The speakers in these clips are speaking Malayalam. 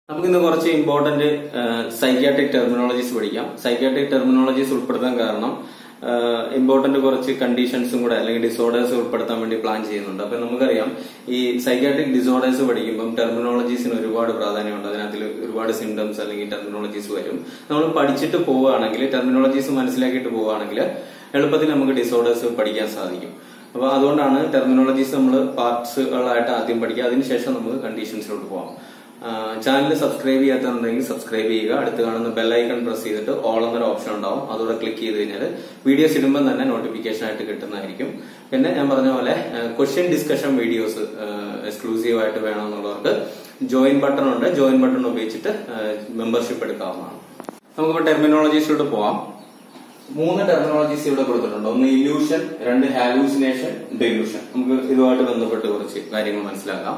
നമുക്കിന്ന് കുറച്ച് ഇമ്പോർട്ടന്റ് സൈക്യാട്രിക് ടെർമിനോളജീസ് പഠിക്കാം സൈക്യാട്രിക് ടെർമിനോളജീസ് ഉൾപ്പെടുത്താൻ കാരണം ഇമ്പോർട്ടന്റ് കുറച്ച് കണ്ടീഷൻസും കൂടെ അല്ലെങ്കിൽ ഡിസോർഡേഴ്സ് ഉൾപ്പെടുത്താൻ വേണ്ടി പ്ലാൻ ചെയ്യുന്നുണ്ട് അപ്പൊ നമുക്കറിയാം ഈ സൈക്യാട്രിക് ഡിസോർഡേഴ്സ് പഠിക്കുമ്പോൾ ടെർമിനോളജീസിന് ഒരുപാട് പ്രാധാന്യമുണ്ട് അതിനകത്തിൽ ഒരുപാട് സിംറ്റംസ് അല്ലെങ്കിൽ ടെർമിനോളജീസ് വരും നമ്മൾ പഠിച്ചിട്ട് പോവുകയാണെങ്കിൽ ടെർമിനോളജീസ് മനസ്സിലാക്കിയിട്ട് പോവുകയാണെങ്കിൽ എളുപ്പത്തിൽ നമുക്ക് ഡിസോർഡേഴ്സ് പഠിക്കാൻ സാധിക്കും അപ്പൊ അതുകൊണ്ടാണ് ടെർമിനോളജീസ് നമ്മൾ പാർട്സുകളായിട്ട് ആദ്യം പഠിക്കുക അതിനുശേഷം നമുക്ക് കണ്ടീഷൻസിലോട്ട് പോകാം ചാനൽ സബ്സ്ക്രൈബ് ചെയ്യാത്തതുണ്ടെങ്കിൽ സബ്സ്ക്രൈബ് ചെയ്യുക അടുത്ത് കാണുന്ന ബെല്ലൈക്കൺ പ്രസ് ചെയ്തിട്ട് ഓൾ എന്നൊരു ഓപ്ഷൻ ഉണ്ടാവും അതോടെ ക്ലിക്ക് ചെയ്ത് കഴിഞ്ഞാൽ വീഡിയോസ് ഇടുമ്പോൾ തന്നെ നോട്ടിഫിക്കേഷൻ ആയിട്ട് കിട്ടുന്നതായിരിക്കും പിന്നെ ഞാൻ പറഞ്ഞ പോലെ ക്വസ്റ്റ്യൻ ഡിസ്കഷൻ വീഡിയോസ് എക്സ്ക്ലൂസീവ് ആയിട്ട് വേണമെന്നുള്ളവർക്ക് ജോയിൻ ബട്ടൺ ഉണ്ട് ജോയിൻ ബട്ടൺ ഉപയോഗിച്ചിട്ട് മെമ്പർഷിപ്പ് എടുക്കാവുന്നതാണ് നമുക്കിപ്പോൾ ടെർമിനോളജീസിലോട്ട് പോവാം മൂന്ന് ടെർമിനോളജീസ് ഇവിടെ കൊടുത്തിട്ടുണ്ട് ഒന്ന് ഇല്യൂഷൻ രണ്ട് ഹാലൂസിനേഷൻ ഡെലൂഷൻ നമുക്ക് ഇതുമായിട്ട് ബന്ധപ്പെട്ട് കുറച്ച് കാര്യങ്ങൾ മനസ്സിലാക്കാം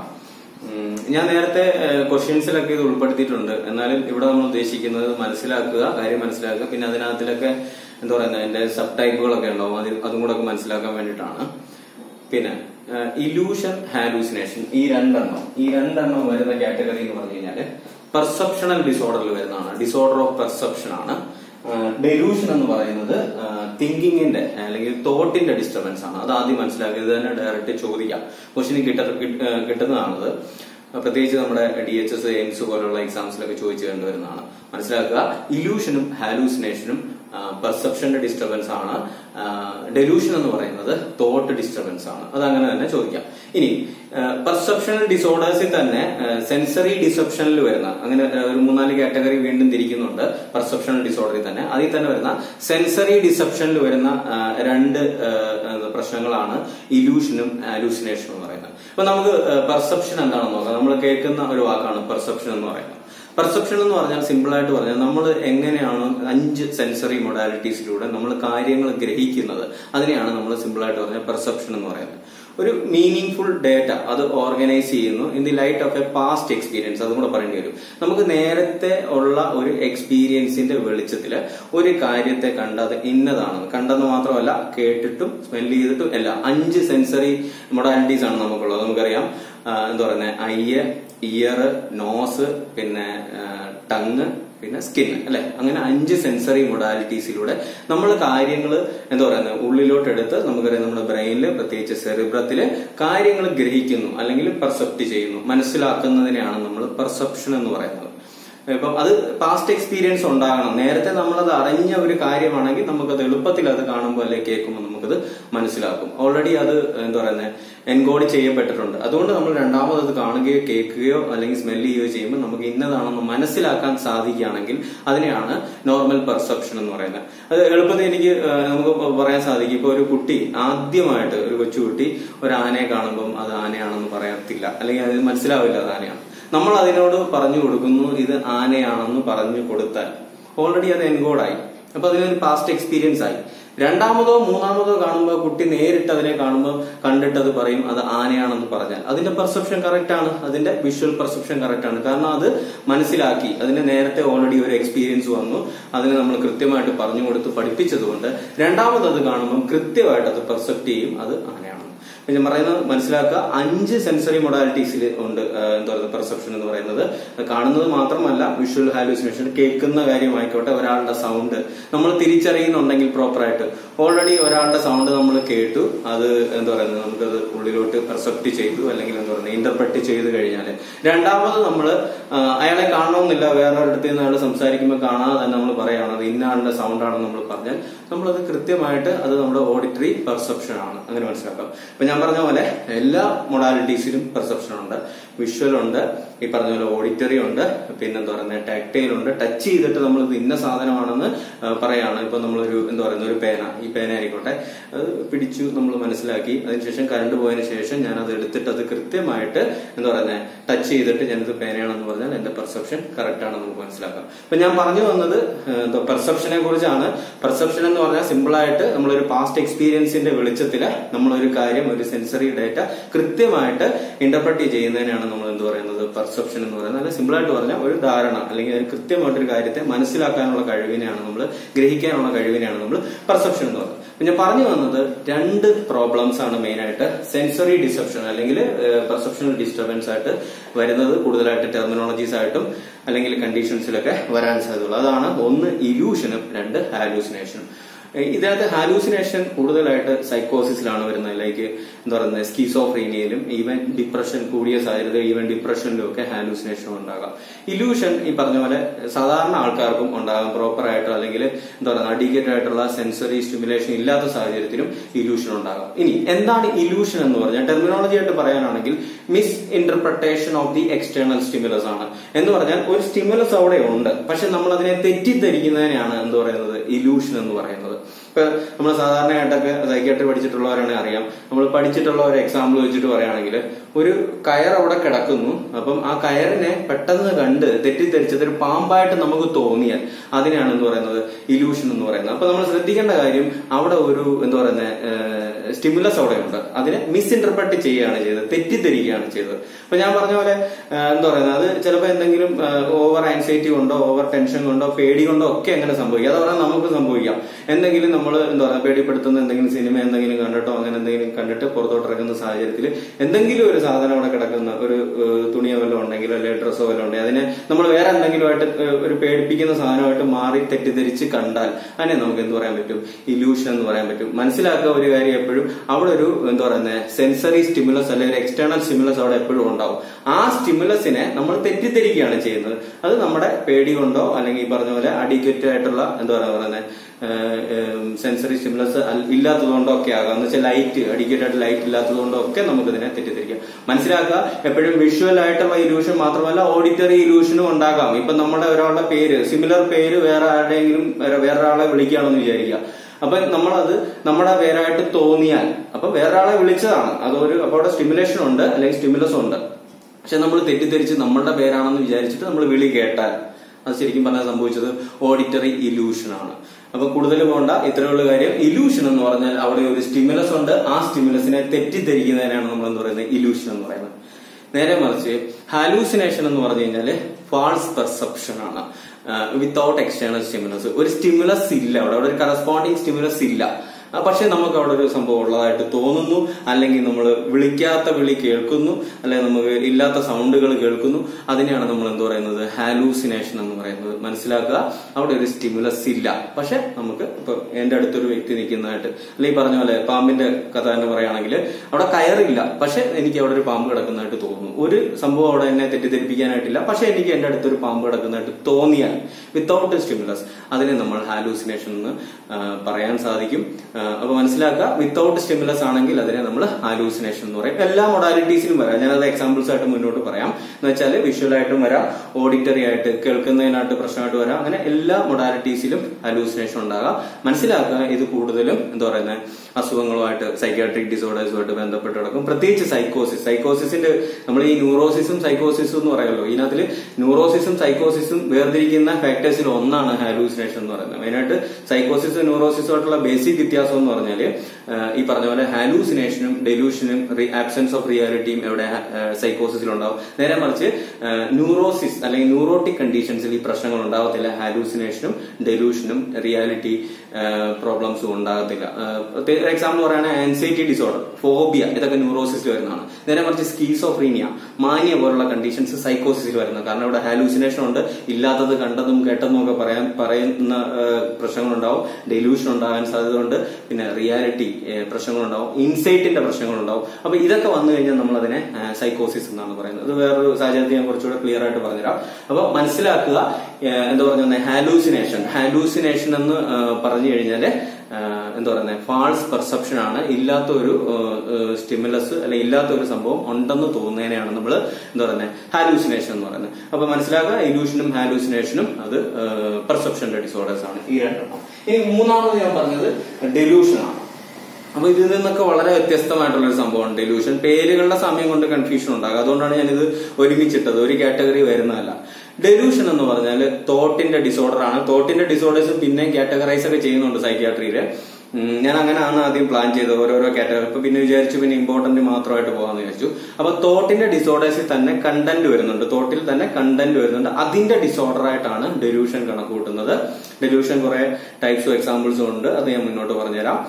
ഞാൻ നേരത്തെ ക്വസ്റ്റ്യൻസിലൊക്കെ ഇത് ഉൾപ്പെടുത്തിയിട്ടുണ്ട് എന്നാലും ഇവിടെ നമ്മൾ ഉദ്ദേശിക്കുന്നത് മനസ്സിലാക്കുക കാര്യം മനസ്സിലാക്കുക പിന്നെ അതിനകത്തിലൊക്കെ എന്താ പറയുന്നത് അതിന്റെ സബ് ടൈപ്പുകളൊക്കെ ഉണ്ടാവും അത് അതും കൂടെ ഒക്കെ മനസ്സിലാക്കാൻ വേണ്ടിയിട്ടാണ് പിന്നെ ഇലൂഷൻ ഹാലൂസിനേഷൻ ഈ രണ്ടെണ്ണം ഈ രണ്ടെണ്ണം വരുന്ന കാറ്റഗറി എന്ന് പറഞ്ഞു കഴിഞ്ഞാല് പെർസെപ്ഷണൽ ഡിസോർഡറിൽ വരുന്നതാണ് ഡിസോർഡർ ഓഫ് പെർസെപ്ഷൻ ആണ് ഡെലൂഷൻ എന്ന് പറയുന്നത് തിങ്കിങ്ങിന്റെ അല്ലെങ്കിൽ തോട്ടിന്റെ ഡിസ്റ്റർബൻസ് ആണ് അത് ആദ്യം മനസ്സിലാക്കിയത് തന്നെ ഡയറക്റ്റ് ചോദിക്കാം ക്വസ്റ്റിന് കിട്ട കിട്ടുന്നതാണത് പ്രത്യേകിച്ച് നമ്മുടെ ഡി എച്ച് എസ് എയിംസ് പോലുള്ള എക്സാംസിലൊക്കെ ചോദിച്ചു കണ്ടുവരുന്നതാണ് മനസ്സിലാക്കുക ഇലൂഷനും ഹാലൂസിനേഷനും പെർസെപ്ഷന്റെ ഡിസ്റ്റർബൻസ് ആണ് ഡെലൂഷൻ എന്ന് പറയുന്നത് തോട്ട് ഡിസ്റ്റർബൻസ് ആണ് അത് അങ്ങനെ തന്നെ ചോദിക്കാം ഇനി പെർസെപ്ഷണൽ ഡിസോർഡേഴ്സിൽ തന്നെ സെൻസറി ഡിസെപ്ഷനിൽ വരുന്ന അങ്ങനെ ഒരു മൂന്നാല് കാറ്റഗറി വീണ്ടും തിരിക്കുന്നുണ്ട് പെർസെപ്ഷണൽ ഡിസോർഡറിൽ തന്നെ അതിൽ തന്നെ വരുന്ന സെൻസറി ഡിസെപ്ഷനിൽ വരുന്ന രണ്ട് പ്രശ്നങ്ങളാണ് ഇലൂഷനും അലൂസിനേഷനും എന്ന് പറയുന്നത് അപ്പൊ നമുക്ക് പെർസെപ്ഷൻ എന്താണെന്ന് നോക്കാം നമ്മൾ കേൾക്കുന്ന ഒരു വാക്കാണ് പെർസെപ്ഷൻ എന്ന് പറയുന്നത് പെർസെപ്ഷൻ എന്ന് പറഞ്ഞാൽ സിമ്പിൾ ആയിട്ട് പറഞ്ഞാൽ നമ്മൾ എങ്ങനെയാണ് അഞ്ച് സെൻസറി മൊഡാലിറ്റീസിലൂടെ നമ്മൾ കാര്യങ്ങൾ ഗ്രഹിക്കുന്നത് അതിനെയാണ് നമ്മൾ സിമ്പിൾ ആയിട്ട് പറഞ്ഞാൽ പെർസെപ്ഷൻ എന്ന് പറയുന്നത് ഒരു മീനിങ് ഫുൾ ഡേറ്റ അത് ഓർഗനൈസ് ചെയ്യുന്നു in the light of a past experience അതും കൂടെ പറയേണ്ടി വരും നമുക്ക് നേരത്തെ ഉള്ള ഒരു എക്സ്പീരിയൻസിന്റെ വെളിച്ചത്തിൽ ഒരു കാര്യത്തെ കണ്ടത് ഇന്നതാണ് കണ്ടെന്ന് മാത്രമല്ല കേട്ടിട്ടും സ്മെല് ചെയ്തിട്ടും എല്ലാം അഞ്ച് സെൻസറി മൊഡാലിറ്റീസ് ആണ് നമുക്കുള്ളത് നമുക്കറിയാം എന്താ പറയുന്നത് ഐ ഇയർ നോസ് പിന്നെ ടങ് പിന്നെ സ്കിൻ അല്ലെ അങ്ങനെ അഞ്ച് സെൻസറി മൊഡാലിറ്റീസിലൂടെ നമ്മൾ കാര്യങ്ങൾ എന്താ പറയുന്നത് ഉള്ളിലോട്ട് എടുത്ത് നമുക്കറിയാം നമ്മുടെ ബ്രെയിനിൽ പ്രത്യേകിച്ച് സെറിബ്രത്തില് കാര്യങ്ങൾ ഗ്രഹിക്കുന്നു അല്ലെങ്കിൽ പെർസെപ്റ്റ് ചെയ്യുന്നു മനസ്സിലാക്കുന്നതിനെയാണ് നമ്മൾ പെർസെപ്ഷൻ എന്ന് പറയുന്നത് ഇപ്പം അത് പാസ്റ്റ് എക്സ്പീരിയൻസ് ഉണ്ടാകണം നേരത്തെ നമ്മളത് അറിഞ്ഞ ഒരു കാര്യമാണെങ്കിൽ നമുക്കത് എളുപ്പത്തിൽ അത് കാണുമ്പോൾ അല്ലെങ്കിൽ കേൾക്കുമ്പോൾ നമുക്കത് മനസ്സിലാക്കും ഓൾറെഡി അത് എന്താ പറയുന്നത് എൻകോഡ് ചെയ്യപ്പെട്ടിട്ടുണ്ട് അതുകൊണ്ട് നമ്മൾ രണ്ടാമത് അത് കാണുകയോ കേൾക്കുകയോ അല്ലെങ്കിൽ സ്മെല് ചെയ്യുകയോ ചെയ്യുമ്പോൾ നമുക്ക് ഇന്നതാണെന്ന് മനസ്സിലാക്കാൻ സാധിക്കുകയാണെങ്കിൽ അതിനെയാണ് നോർമൽ പെർസെപ്ഷൻ എന്ന് പറയുന്നത് അത് എളുപ്പത്തിൽ എനിക്ക് നമുക്ക് പറയാൻ സാധിക്കും ഇപ്പൊ ഒരു കുട്ടി ആദ്യമായിട്ട് ഒരു കൊച്ചുകുട്ടി ഒരു ആനയെ കാണുമ്പം അത് ആനയാണെന്ന് പറയത്തില്ല അല്ലെങ്കിൽ അത് മനസ്സിലാവില്ല അത് ആനയാണ് നമ്മൾ അതിനോട് പറഞ്ഞു കൊടുക്കുന്നു ഇത് ആനയാണെന്ന് പറഞ്ഞു കൊടുത്താൽ ഓൾറെഡി അത് എൻകോഡായി അപ്പൊ അതിനൊരു പാസ്റ്റ് എക്സ്പീരിയൻസ് ആയി രണ്ടാമതോ മൂന്നാമതോ കാണുമ്പോൾ കുട്ടി നേരിട്ട് അതിനെ കാണുമ്പോൾ കണ്ടിട്ട് അത് പറയും അത് ആനയാണെന്ന് പറഞ്ഞാൽ അതിന്റെ പെർസെപ്ഷൻ കറക്റ്റ് ആണ് അതിന്റെ വിഷ്വൽ പെർസെപ്ഷൻ കറക്റ്റ് ആണ് കാരണം അത് മനസ്സിലാക്കി അതിന് നേരത്തെ ഓൾറെഡി ഒരു എക്സ്പീരിയൻസ് വന്നു അതിന് നമ്മൾ കൃത്യമായിട്ട് പറഞ്ഞു കൊടുത്ത് പഠിപ്പിച്ചതുകൊണ്ട് രണ്ടാമത് അത് കാണുമ്പോൾ കൃത്യമായിട്ട് അത് പെർസെപ്റ്റ് ചെയ്യും അത് ആനയാണ് ഞാൻ പറയുന്നത് മനസ്സിലാക്കുക അഞ്ച് സെൻസറി മൊഡാലിറ്റീസിൽ ഉണ്ട് എന്താ പറയുക പെർസെപ്ഷൻ എന്ന് പറയുന്നത് കാണുന്നത് മാത്രമല്ല വിഷ്വൽ ഹാലൂസിനേഷൻ കേൾക്കുന്ന കാര്യമായിക്കോട്ടെ ഒരാളുടെ സൗണ്ട് നമ്മൾ തിരിച്ചറിയുന്നുണ്ടെങ്കിൽ പ്രോപ്പറായിട്ട് ഓൾറെഡി ഒരാളുടെ സൗണ്ട് നമ്മൾ കേട്ടു അത് എന്താ പറയുന്നത് നമുക്കത് ഉള്ളിലോട്ട് പെർസെപ്റ്റ് ചെയ്തു അല്ലെങ്കിൽ എന്താ പറയുന്നത് ഇന്റർപ്രറ്റ് ചെയ്ത് കഴിഞ്ഞാൽ രണ്ടാമത് നമ്മൾ അയാളെ കാണണമെന്നില്ല വേറെ അടുത്ത് നിന്ന് അയാൾ സംസാരിക്കുമ്പോൾ കാണാതെ തന്നെ നമ്മൾ പറയുകയാണ് അത് ഇന്ന ആളുടെ സൗണ്ട് ആണെന്ന് നമ്മൾ പറഞ്ഞാൽ നമ്മളത് കൃത്യമായിട്ട് അത് നമ്മുടെ ഓഡിറ്ററി പെർസെപ്ഷൻ ആണ് അങ്ങനെ മനസ്സിലാക്കാം ഇപ്പൊ ഞാൻ പറഞ്ഞ പോലെ എല്ലാ മൊഡാലിറ്റീസിലും പെർസെപ്ഷൻ ഉണ്ട് വിഷ്വൽ ഉണ്ട് ഈ പറഞ്ഞ പോലെ ഓഡിറ്ററി ഉണ്ട് പിന്നെന്താ പറയുന്നത് ടാക്ടൈൽ ഉണ്ട് ടച്ച് ചെയ്തിട്ട് നമ്മൾ ഇത് ഇന്ന സാധനമാണെന്ന് പറയാണ് ഇപ്പൊ നമ്മളൊരു എന്താ പറയുന്ന ഒരു പേന ഈ പേന ആയിക്കോട്ടെ അത് പിടിച്ചു നമ്മൾ മനസ്സിലാക്കി അതിനുശേഷം കറണ്ട് പോയതിനു ശേഷം ഞാൻ അത് എടുത്തിട്ട് അത് കൃത്യമായിട്ട് എന്താ പറയുന്നത് ടച്ച് ചെയ്തിട്ട് ഞാനിത് പേനയാണെന്ന് പറഞ്ഞാൽ എന്റെ പെർസെപ്ഷൻ കറക്റ്റ് ആണെന്ന് നമുക്ക് മനസ്സിലാക്കാം അപ്പൊ ഞാൻ പറഞ്ഞു വന്നത് എന്താ പെർസെപ്ഷനെ കുറിച്ചാണ് പെർസെപ്ഷൻ എന്ന് പറഞ്ഞാൽ സിമ്പിൾ ആയിട്ട് നമ്മളൊരു പാസ്റ്റ് എക്സ്പീരിയൻസിന്റെ വെളിച്ചത്തിൽ നമ്മളൊരു കാര്യം ഒരു സെൻസറി ഡേറ്റ കൃത്യമായിട്ട് ഇന്റർപ്രറ്റ് ചെയ്യുന്നതിനാണ് നമ്മൾ എന്ത് പറയുന്നത് പെർസെപ്ഷൻ എന്ന് പറയുന്നത് നല്ല സിമ്പിൾ ആയിട്ട് പറഞ്ഞാൽ ഒരു ധാരണ അല്ലെങ്കിൽ ഒരു കൃത്യമായിട്ടൊരു കാര്യത്തെ മനസ്സിലാക്കാനുള്ള കഴിവിനെയാണ് നമ്മൾ ഗ്രഹിക്കാനുള്ള കഴിവിനെയാണ് നമ്മൾ പെർസെപ്ഷൻ എന്ന് പറയുന്നത് ഞാൻ പറഞ്ഞു വന്നത് രണ്ട് പ്രോബ്ലംസ് ആണ് മെയിൻ ആയിട്ട് സെൻസറി ഡിസെപ്ഷൻ അല്ലെങ്കിൽ പെർസെപ്ഷണൽ ഡിസ്റ്റർബൻസ് ആയിട്ട് വരുന്നത് കൂടുതലായിട്ട് ടെർമിനോളജീസ് ആയിട്ടും അല്ലെങ്കിൽ കണ്ടീഷൻസിലൊക്കെ വരാൻ സാധ്യതയുള്ളൂ അതാണ് ഒന്ന് ഇലൂഷനും രണ്ട് ഹാലൂസിനേഷനും ഇതിനകത്ത് ഹാലൂസിനേഷൻ കൂടുതലായിട്ട് സൈക്കോസിസിലാണ് വരുന്നത് ലൈക്ക് എന്താ പറയുന്നത് സ്കീസോഫ്രീനിയയിലും ഈവൻ ഡിപ്രഷൻ കൂടിയ സാധ്യത ഈവൻ ഡിപ്രഷനിലും ഒക്കെ ഹാലൂസിനേഷൻ ഉണ്ടാകാം ഇലൂഷൻ ഈ പറഞ്ഞ പോലെ സാധാരണ ആൾക്കാർക്കും ഉണ്ടാകാം പ്രോപ്പർ ആയിട്ടോ അല്ലെങ്കിൽ എന്താ പറയുക അഡിക്കേറ്റ് ആയിട്ടുള്ള സെൻസറി സ്റ്റിമുലേഷൻ ഇല്ലാത്ത സാഹചര്യത്തിലും ഇലൂഷൻ ഉണ്ടാകാം ഇനി എന്താണ് ഇലൂഷൻ എന്ന് പറഞ്ഞാൽ ടെർമിനോളജി ആയിട്ട് പറയാനാണെങ്കിൽ misinterpretation of the external stimulus ആണ് എന്ന് പറഞ്ഞാൽ ഒരു സ്റ്റിമുലസ് അവിടെ ഉണ്ട് പക്ഷെ നമ്മൾ അതിനെ തെറ്റിദ്ധരിക്കുന്നതിനെയാണ് എന്ത് പറയുന്നത് ഇലൂഷൻ എന്ന് പറയുന്നത് ഇപ്പൊ നമ്മൾ സാധാരണയായിട്ടൊക്കെ സൈക്യാട്രി പഠിച്ചിട്ടുള്ളവരാണെങ്കിൽ അറിയാം നമ്മൾ പഠിച്ചിട്ടുള്ള ഒരു എക്സാമ്പിൾ വെച്ചിട്ട് പറയുകയാണെങ്കിൽ ഒരു കയർ അവിടെ കിടക്കുന്നു അപ്പം ആ കയറിനെ പെട്ടെന്ന് കണ്ട് തെറ്റിദ്ധരിച്ചത് ഒരു പാമ്പായിട്ട് നമുക്ക് തോന്നിയാൽ അതിനെയാണ് എന്ന് പറയുന്നത് ഇലൂഷൻ എന്ന് പറയുന്നത് അപ്പൊ നമ്മൾ ശ്രദ്ധിക്കേണ്ട കാര്യം അവിടെ ഒരു എന്താ പറയുന്നത് സ്റ്റിമുലസ് അവിടെ ഉണ്ട് അതിനെ മിസ്ഇന്റർപ്രറ്റ് ചെയ്യുകയാണ് ചെയ്തത് തെറ്റിദ്ധരിക്കുകയാണ് ചെയ്തത് അപ്പൊ ഞാൻ പറഞ്ഞ പോലെ എന്താ പറയുന്നത് അത് ചിലപ്പോൾ എന്തെങ്കിലും ഓവർ ആൻസൈറ്റി കൊണ്ടോ ഓവർ ടെൻഷൻ കൊണ്ടോ പേടി കൊണ്ടോ ഒക്കെ അങ്ങനെ സംഭവിക്കാം അത് പറഞ്ഞാൽ നമുക്ക് സംഭവിക്കാം എന്തെങ്കിലും നമ്മൾ എന്താ പറയുക പേടിപ്പെടുത്തുന്ന എന്തെങ്കിലും സിനിമ എന്തെങ്കിലും കണ്ടിട്ടോ അങ്ങനെ എന്തെങ്കിലും കണ്ടിട്ട് പുറത്തോട്ട് ഇറങ്ങുന്ന സാഹചര്യത്തിൽ എന്തെങ്കിലും ഒരു സാധനം അവിടെ കിടക്കുന്ന ഒരു തുണിയോ വല്ലതും ഉണ്ടെങ്കിലോ അല്ലെങ്കിൽ ഡ്രസ്സോ വല്ലതും ഉണ്ടെങ്കിൽ അതിനെ നമ്മൾ വേറെ എന്തെങ്കിലുമായിട്ട് ഒരു പേടിപ്പിക്കുന്ന സാധനമായിട്ട് മാറി തെറ്റിദ്ധരിച്ച് കണ്ടാൽ അതിനെ നമുക്ക് എന്ത് പറയാൻ പറ്റും ഇല്യൂഷൻ എന്ന് പറയാൻ പറ്റും മനസ്സിലാക്കുക ഒരു കാര്യം എപ്പോഴും അവിടെ ഒരു എന്താ പറയുന്നത് സെൻസറി സ്റ്റിമുലസ് അല്ലെങ്കിൽ എക്സ്റ്റേണൽ സ്റ്റിമുലസ് അവിടെ എപ്പോഴും ഉണ്ടാവും ആ സ്റ്റിമുലസിനെ നമ്മൾ തെറ്റിദ്ധരിക്കുകയാണ് ചെയ്യുന്നത് അത് നമ്മുടെ പേടി കൊണ്ടോ അല്ലെങ്കിൽ ഈ പറഞ്ഞ പോലെ അഡിക്വേറ്റ് ആയിട്ടുള്ള എന്താ പറയുക സെൻസറി സ്റ്റിമുലസ് ഇല്ലാത്തതുകൊണ്ടോ ഒക്കെ ആകാം എന്ന് വെച്ചാൽ ലൈറ്റ് അഡിക്വേറ്റ് ആയിട്ട് ലൈറ്റ് ഇല്ലാത്തതുകൊണ്ടോ ഒക്കെ നമുക്ക് ഇതിനെ തെറ്റിദ്ധരിക്കാം മനസ്സിലാക്കുക എപ്പോഴും വിഷ്വൽ ആയിട്ടുള്ള ഇലൂഷൻ മാത്രമല്ല ഓഡിറ്ററി ഇലൂഷനും ഉണ്ടാകാം ഇപ്പൊ നമ്മുടെ ഒരാളുടെ പേര് സിമിലർ പേര് വേറെ ആരുടെയെങ്കിലും വേറെ ഒരാളെ വിളിക്കുകയാണെന്ന് വിചാരിക്കുക അപ്പൊ നമ്മളത് നമ്മുടെ പേരായിട്ട് തോന്നിയാൽ അപ്പൊ വേറെ ആളെ വിളിച്ചതാണ് അതൊരു അപ്പൊ അവിടെ സ്റ്റിമുലേഷൻ ഉണ്ട് അല്ലെങ്കിൽ സ്റ്റിമുലസ് ഉണ്ട് പക്ഷെ നമ്മൾ തെറ്റിദ്ധരിച്ച് നമ്മളുടെ പേരാണെന്ന് വിചാരിച്ചിട്ട് നമ്മൾ വിളി കേട്ടാൽ അത് ശരിക്കും പറഞ്ഞാൽ സംഭവിച്ചത് ഓഡിറ്ററി ഇലൂഷൻ ആണ് അപ്പൊ കൂടുതൽ പോകണ്ട ഇത്രയുള്ള കാര്യം ഇലൂഷൻ എന്ന് പറഞ്ഞാൽ അവിടെ ഒരു സ്റ്റിമുലസ് ഉണ്ട് ആ സ്റ്റിമുലസിനെ തെറ്റിദ്ധരിക്കുന്നതിനാണ് നമ്മൾ എന്ന് പറയുന്നത് ഇലൂഷൻ എന്ന് പറയുന്നത് നേരെ മറിച്ച് ഹാലൂസിനേഷൻ എന്ന് പറഞ്ഞു കഴിഞ്ഞാല് ഫാൾസ് പെർസെപ്ഷൻ ആണ് വിത്തൗട്ട് എക്സ്റ്റേണൽ സ്റ്റിമുലസ് ഒരു സ്റ്റിമുലസ് ഇല്ല അവിടെ അവിടെ ഒരു കറസ്പോണ്ടിങ് സ്റ്റിമുലസ് ഇല്ല പക്ഷെ നമുക്ക് അവിടെ ഒരു സംഭവം ഉള്ളതായിട്ട് തോന്നുന്നു അല്ലെങ്കിൽ നമ്മൾ വിളിക്കാത്ത വിളി കേൾക്കുന്നു അല്ലെങ്കിൽ നമുക്ക് ഇല്ലാത്ത സൗണ്ടുകൾ കേൾക്കുന്നു അതിനെയാണ് നമ്മൾ എന്ത് പറയുന്നത് ഹാലൂസിനേഷൻ എന്ന് പറയുന്നത് മനസ്സിലാക്കുക അവിടെ ഒരു സ്റ്റിമുലസ് ഇല്ല പക്ഷെ നമുക്ക് ഇപ്പൊ എന്റെ അടുത്തൊരു വ്യക്തി നിൽക്കുന്നതായിട്ട് അല്ലെങ്കിൽ പറഞ്ഞ പോലെ പാമ്പിന്റെ കഥ തന്നെ പറയുകയാണെങ്കിൽ അവിടെ കയറില്ല പക്ഷെ എനിക്ക് അവിടെ ഒരു പാമ്പ് കിടക്കുന്നതായിട്ട് തോന്നുന്നു ഒരു സംഭവം അവിടെ എന്നെ തെറ്റിദ്ധരിപ്പിക്കാനായിട്ടില്ല പക്ഷെ എനിക്ക് എന്റെ അടുത്തൊരു പാമ്പ് കിടക്കുന്നതായിട്ട് തോന്നിയാൽ വിത്തൗട്ട് സ്റ്റിമുലസ് അതിനെ നമ്മൾ ഹാലൂസിനേഷൻ എന്ന് പറയാൻ സാധിക്കും അപ്പൊ മനസ്സിലാക്കുക വിത്തൗട്ട് സ്റ്റിമുലസ് ആണെങ്കിൽ അതിനെ നമ്മൾ ഹാലൂസിനേഷൻ എന്ന് പറയും എല്ലാ മൊഡാലിറ്റീസിലും വരാം ഞാനത് എക്സാമ്പിൾസ് ആയിട്ട് മുന്നോട്ട് പറയാം എന്ന് വെച്ചാൽ വിഷ്വൽ ആയിട്ടും വരാം ഓഡിറ്ററി ആയിട്ട് കേൾക്കുന്നതിനായിട്ട് പ്രശ്നമായിട്ട് വരാം അങ്ങനെ എല്ലാ മൊഡാലിറ്റീസിലും ഹാലൂസിനേഷൻ ഉണ്ടാകാം മനസ്സിലാക്കുക ഇത് കൂടുതലും എന്താ പറയുന്നത് അസുഖങ്ങളുമായിട്ട് സൈക്യാട്രിക് ഡിസോർഡേഴ്സുമായിട്ട് ബന്ധപ്പെട്ട് കിടക്കും പ്രത്യേകിച്ച് സൈക്കോസിസ് സൈക്കോസിസിന്റെ നമ്മൾ ഈ ന്യൂറോസിസും സൈക്കോസിസും എന്ന് പറയുമല്ലോ ഇതിനകത്തിൽ ന്യൂറോസിസും സൈക്കോസിസും വേർതിരിക്കുന്ന ഫാക്ടേഴ്സിൽ ഒന്നാണ് ഹാലൂസിനേഷൻ എന്ന് പറയുന്നത് മെയിനായിട്ട് സൈക്കോസിസും ന്യൂറോസിസും ആയിട്ടുള്ള ബേസിക് വ്യത്യാസം എന്ന് പറഞ്ഞാൽ ഈ പറഞ്ഞ പോലെ ഹാലൂസിനേഷനും ഡെലൂഷനും ആബ്സെൻസ് ഓഫ് റിയാലിറ്റിയും എവിടെ സൈക്കോസിസിൽ ഉണ്ടാവും നേരെ മറിച്ച് ന്യൂറോസിസ് അല്ലെങ്കിൽ ന്യൂറോട്ടിക് കണ്ടീഷൻസിൽ ഈ പ്രശ്നങ്ങൾ ഉണ്ടാകത്തില്ല ഹാലൂസിനേഷനും ഡെലൂഷനും റിയാലിറ്റി പ്രോബ്ലംസും ഉണ്ടാകത്തില്ല എക്സാമ്പിൾ പറയുകയാണെങ്കിൽ ആൻസൈറ്റി ഡിസോർഡർ ഫോബിയ ഇതൊക്കെ ന്യൂറോസിസിൽ വരുന്നതാണ് നേരെ മറിച്ച് സ്കീസോഫ്രീനിയ മാനിയ പോലുള്ള കണ്ടീഷൻസ് സൈക്കോസിസിൽ വരുന്നത് കാരണം ഇവിടെ ഹാലൂസിനേഷൻ ഉണ്ട് ഇല്ലാത്തത് കണ്ടതും കേട്ടതും ഒക്കെ പറയാൻ പറയുന്ന പ്രശ്നങ്ങളുണ്ടാവും ഡെലൂഷൻ ഉണ്ടാകാൻ സാധ്യതയുണ്ട് പിന്നെ റിയാലിറ്റി പ്രശ്നങ്ങളുണ്ടാവും ഇൻസൈറ്റിന്റെ പ്രശ്നങ്ങളുണ്ടാവും അപ്പൊ ഇതൊക്കെ വന്നു കഴിഞ്ഞാൽ നമ്മൾ അതിനെ സൈക്കോസിസ് എന്നാണ് പറയുന്നത് അത് വേറൊരു സാഹചര്യത്തിൽ ഞാൻ കുറച്ചുകൂടെ ക്ലിയർ ആയിട്ട് പറഞ്ഞുതരാം അപ്പൊ മനസ്സിലാക്കുക എന്താ പറഞ്ഞ ഹാലൂസിനേഷൻ ഹാലൂസിനേഷൻ എന്ന് പറഞ്ഞു കഴിഞ്ഞാല് എന്താ പറയുന്നത് ഫാൾസ് പെർസെപ്ഷൻ ആണ് ഇല്ലാത്ത ഒരു സ്റ്റിമുലസ് അല്ലെങ്കിൽ ഇല്ലാത്ത ഒരു സംഭവം ഉണ്ടെന്ന് തോന്നുന്നതിനെയാണ് നമ്മൾ എന്താ പറയുന്നത് ഹാലൂസിനേഷൻ എന്ന് പറയുന്നത് അപ്പൊ മനസ്സിലാക്കുക ഇലൂഷനും ഹാലൂസിനേഷനും അത് പെർസെപ്ഷന്റെ ഡിസോർഡേഴ്സ് ആണ് ഈ രണ്ടെണ്ണം ഇനി മൂന്നാമത് ഞാൻ പറഞ്ഞത് ഡെലൂഷൻ ആണ് അപ്പൊ ഇതിൽ നിന്നൊക്കെ വളരെ വ്യത്യസ്തമായിട്ടുള്ള ഒരു സംഭവമാണ് ഡെലൂഷൻ പേരുകളുടെ സമയം കൊണ്ട് കൺഫ്യൂഷൻ ഉണ്ടാകും അതുകൊണ്ടാണ് ഞാനിത് ഒരുമിച്ചിട്ടത് ഒരു കാറ്റഗറി വരുന്നതല്ല ഡെലൂഷൻ എന്ന് പറഞ്ഞാൽ തോട്ടിന്റെ ഡിസോർഡർ ആണ് തോട്ടിന്റെ ഡിസോർഡേഴ്സ് പിന്നെ കാറ്റഗറൈസ് ഒക്കെ ചെയ്യുന്നുണ്ട് സൈക്യാട്രിയില് ഞാൻ അങ്ങനെയാണ് ആദ്യം പ്ലാൻ ചെയ്തത് ഓരോരോ കാറ്റഗറി ഇപ്പൊ പിന്നെ വിചാരിച്ചു പിന്നെ ഇമ്പോർട്ടന്റ് മാത്രമായിട്ട് പോകാന്ന് വിചാരിച്ചു അപ്പൊ തോട്ടിന്റെ ഡിസോർഡേഴ്സിൽ തന്നെ കണ്ടന്റ് വരുന്നുണ്ട് തോട്ടിൽ തന്നെ കണ്ടന്റ് വരുന്നുണ്ട് അതിന്റെ ഡിസോർഡർ ആയിട്ടാണ് ഡെലൂഷൻ കണക്ക് കൂട്ടുന്നത് ഡെലൂഷൻ കുറെ ടൈപ്സും എക്സാമ്പിൾസും ഉണ്ട് അത് ഞാൻ മുന്നോട്ട് പറഞ്ഞുതരാം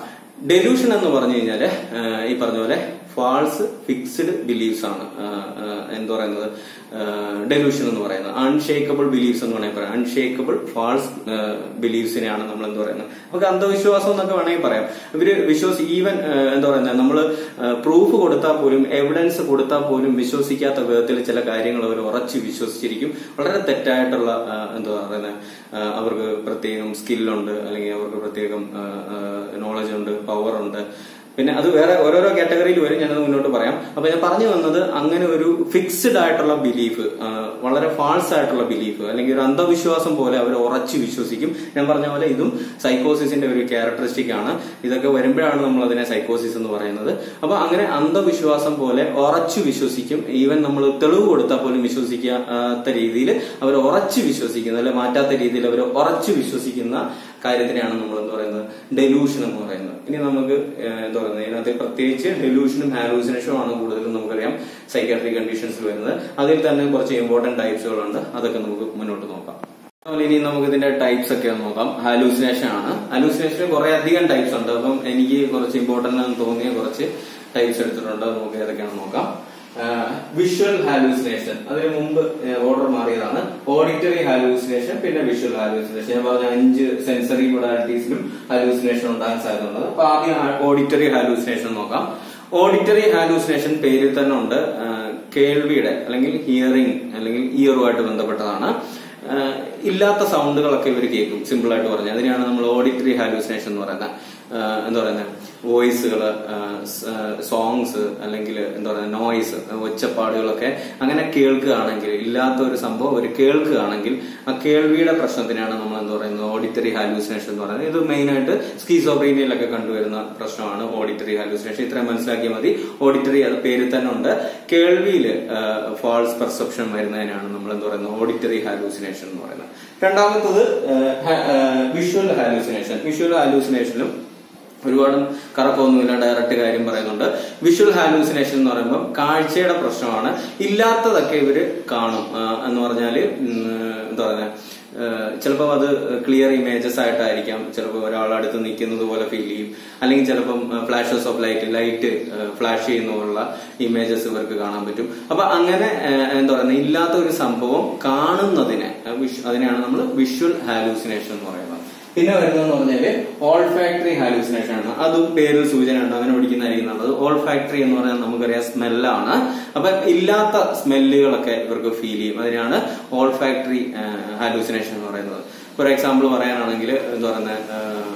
ഡെലൂഷൻ എന്ന് പറഞ്ഞു കഴിഞ്ഞാല് ആ, ഈ പറഞ്ഞ പോലെ ഫാൾസ് ഫിക്സ്ഡ് ബിലീഫ്സ് ആണ് ആ, ആ, എന്താ പറയുന്നത് ഡെലൂഷൻ എന്ന് പറയുന്നത് അൺഷേക്കബിൾ ബിലീഫ്സ് എന്ന് വേണമെങ്കിൽ പറയാം അൺഷേക്കബിൾ ഫാൾസ് ബിലീഫ്സിനെയാണ് നമ്മൾ എന്താ പറയുന്നത് നമുക്ക് അന്ധവിശ്വാസം എന്നൊക്കെ വേണമെങ്കിൽ പറയാം ഇവര് വിശ്വസി ഈവൻ എന്താ പറയുന്നത് നമ്മൾ പ്രൂഫ് കൊടുത്താൽ പോലും എവിഡൻസ് കൊടുത്താൽ പോലും വിശ്വസിക്കാത്ത വിധത്തിൽ ചില കാര്യങ്ങൾ അവർ ഉറച്ചു വിശ്വസിച്ചിരിക്കും വളരെ തെറ്റായിട്ടുള്ള ആ, എന്താ പറയുന്നത് ആ, അവർക്ക് പ്രത്യേകം സ്കില്ലുണ്ട് അല്ലെങ്കിൽ അവർക്ക് പ്രത്യേകം നോളജ് ഉണ്ട് പവർ ഉണ്ട് പിന്നെ അത് വേറെ ഓരോരോ കാറ്റഗറിയിൽ വരും ഞാനത് മുന്നോട്ട് പറയാം അപ്പൊ ഞാൻ പറഞ്ഞു വന്നത് അങ്ങനെ ഒരു ഫിക്സ്ഡ് ആയിട്ടുള്ള ബിലീഫ് വളരെ ഫാൾസ് ആയിട്ടുള്ള ബിലീഫ് അല്ലെങ്കിൽ ഒരു അന്ധവിശ്വാസം പോലെ അവർ ഉറച്ചു വിശ്വസിക്കും ഞാൻ പറഞ്ഞ പോലെ ഇതും സൈക്കോസിസിന്റെ ഒരു ക്യാരക്ടറിസ്റ്റിക് ആണ് ഇതൊക്കെ വരുമ്പോഴാണ് നമ്മൾ അതിനെ സൈക്കോസിസ് എന്ന് പറയുന്നത് അപ്പൊ അങ്ങനെ അന്ധവിശ്വാസം പോലെ ഉറച്ചു വിശ്വസിക്കും ഈവൻ നമ്മൾ തെളിവ് കൊടുത്താൽ പോലും വിശ്വസിക്കാത്ത രീതിയിൽ അവർ ഉറച്ചു വിശ്വസിക്കുന്ന അല്ലെ മാറ്റാത്ത രീതിയിൽ അവർ ഉറച്ചു വിശ്വസിക്കുന്ന കാര്യത്തിനെയാണ് നമ്മൾ എന്താ പറയുന്നത് ഡെലൂഷൻ എന്ന് പറയുന്നത് ഇനി നമുക്ക് ഏഹ്, എന്താ പറയുന്നത് ഇതിനകത്ത് പ്രത്യേകിച്ച് ഡെലൂഷനും ഹാലൂസിനേഷനും ആണ് കൂടുതലും നമുക്കറിയാം സൈക്കാട്രിക് കണ്ടീഷൻസിൽ വരുന്നത് അതിൽ തന്നെ കുറച്ച് ഇമ്പോർട്ടന്റ് ടൈപ്സുകളുണ്ട് അതൊക്കെ നമുക്ക് മുന്നോട്ട് നോക്കാം അതുപോലെ ഇനി നമുക്ക് ഇതിന്റെ ടൈപ്സ് ഒക്കെ ഒന്ന് നോക്കാം ഹാലൂസിനേഷൻ ആണ് ഹാലൂസിനേഷന് കുറെ അധികം ടൈപ്സ് ഉണ്ട് അപ്പം എനിക്ക് കുറച്ച് ഇമ്പോർട്ടന്റ് ആണെന്ന് തോന്നിയ കുറച്ച് ടൈപ്സ് എടുത്തിട്ടുണ്ട് അത് നമുക്ക് ഏതൊക്കെയാണെന്ന് നോക്കാം വിഷ്വൽ ഹാലൂസിനേഷൻ അതിന് മുമ്പ് ഓർഡർ മാറിയതാണ് ഓഡിറ്ററി ഹാലൂസിനേഷൻ പിന്നെ വിഷ്വൽ ഹാലൂസിനേഷൻ ഞാൻ പറഞ്ഞ അഞ്ച് സെൻസറി മൊഡാലിറ്റീസിലും ഹാലൂസിനേഷൻ ഉണ്ടാകാൻ സാധ്യതയുണ്ട് അപ്പൊ ആദ്യം ഓഡിറ്ററി ഹാലൂസിനേഷൻ നോക്കാം ഓഡിറ്ററി ഹാലൂസിനേഷൻ പേരിൽ തന്നെ ഉണ്ട് ആ, കേൾവിയുടെ അല്ലെങ്കിൽ ഹിയറിംഗ് അല്ലെങ്കിൽ ഇയറുമായിട്ട് ബന്ധപ്പെട്ടതാണ് ആ, ഇല്ലാത്ത സൗണ്ടുകളൊക്കെ ഇവർ കേൾക്കും സിമ്പിൾ ആയിട്ട് പറഞ്ഞാൽ അതിനെയാണ് നമ്മൾ ഓഡിറ്ററി ഹാലൂസിനേഷൻ എന്ന് പറയുന്നത് ആ, എന്താ പറയുന്നത് വോയിസുകൾ സോങ്സ് അല്ലെങ്കിൽ എന്താ പറയുക നോയ്സ് ഒച്ചപ്പാടുകളൊക്കെ അങ്ങനെ കേൾക്കുകയാണെങ്കിൽ ഇല്ലാത്ത ഒരു സംഭവം അവർ കേൾക്കുകയാണെങ്കിൽ ആ കേൾവിയുടെ പ്രശ്നത്തിനാണ് നമ്മൾ എന്താ പറയുന്നത് ഓഡിറ്ററി ഹാലൂസിനേഷൻ എന്ന് പറയുന്നത് ഇത് മെയിൻ ആയിട്ട് സ്കീസോബ്രീനിയയിലൊക്കെ കണ്ടുവരുന്ന പ്രശ്നമാണ് ഓഡിറ്ററി ഹാലൂസിനേഷൻ ഇത്രയും മനസ്സിലാക്കിയാൽ മതി ഓഡിറ്ററി അത് പേരിൽ തന്നെ ഉണ്ട് കേൾവിയിൽ ഫാൾസ് പെർസെപ്ഷൻ വരുന്നതിനാണ് നമ്മൾ എന്താ പറയുന്നത് ഓഡിറ്ററി ഹാലൂസിനേഷൻ എന്ന് പറയുന്നത് രണ്ടാമത്തത് വിഷ്വൽ ഹാലൂസിനേഷൻ വിഷ്വൽ ഹാലൂസിനേഷനും ഒരുപാട് കറക്കമൊന്നുമില്ല ഡയറക്റ്റ് കാര്യം പറയുന്നുണ്ട് വിഷ്വൽ ഹാലൂസിനേഷൻ എന്ന് പറയുമ്പോൾ കാഴ്ചയുടെ പ്രശ്നമാണ് ഇല്ലാത്തതൊക്കെ ഇവര് കാണും ആ, എന്ന് പറഞ്ഞാല് ഉം, എന്താ പറയുക ചിലപ്പോൾ അത് ക്ലിയർ ഇമേജസ് ആയിട്ടായിരിക്കാം ചിലപ്പോൾ ഒരാൾ അടുത്ത് നിൽക്കുന്നത് പോലെ ഫീൽ ചെയ്യും അല്ലെങ്കിൽ ചിലപ്പം flashes of light light flash ചെയ്യുന്ന പോലുള്ള ഇമേജസ് ഇവർക്ക് കാണാൻ പറ്റും അപ്പൊ അങ്ങനെ ആ, എന്താ പറയുക ഇല്ലാത്ത ഒരു സംഭവം കാണുന്നതിനെ ആ, വിഷ്- അതിനെയാണ് നമ്മൾ വിഷ്വൽ ഹാലൂസിനേഷൻ എന്ന് പറയുന്നത് പിന്നെ വരുന്നതെന്ന് പറഞ്ഞാല് ഓൾ ഫാക്ടറി ഹാലൂസിനേഷൻ ആണ് അതും പേരിൽ സൂചന ഉണ്ട് അങ്ങനെ പഠിക്കുന്നതായിരിക്കും നല്ലത് ഓൾ ഫാക്ടറി എന്ന് പറഞ്ഞാൽ നമുക്കറിയാം സ്മെല്ലാണ് അപ്പൊ ഇല്ലാത്ത സ്മെല്ലുകളൊക്കെ ഇവർക്ക് ഫീൽ ചെയ്യും അതിനാണ് ഓൾ ഫാക്ടറി ഹാലൂസിനേഷൻ എന്ന് പറയുന്നത് ഫോർ എക്സാമ്പിൾ പറയാനാണെങ്കിൽ എന്താ പറയുന്നത്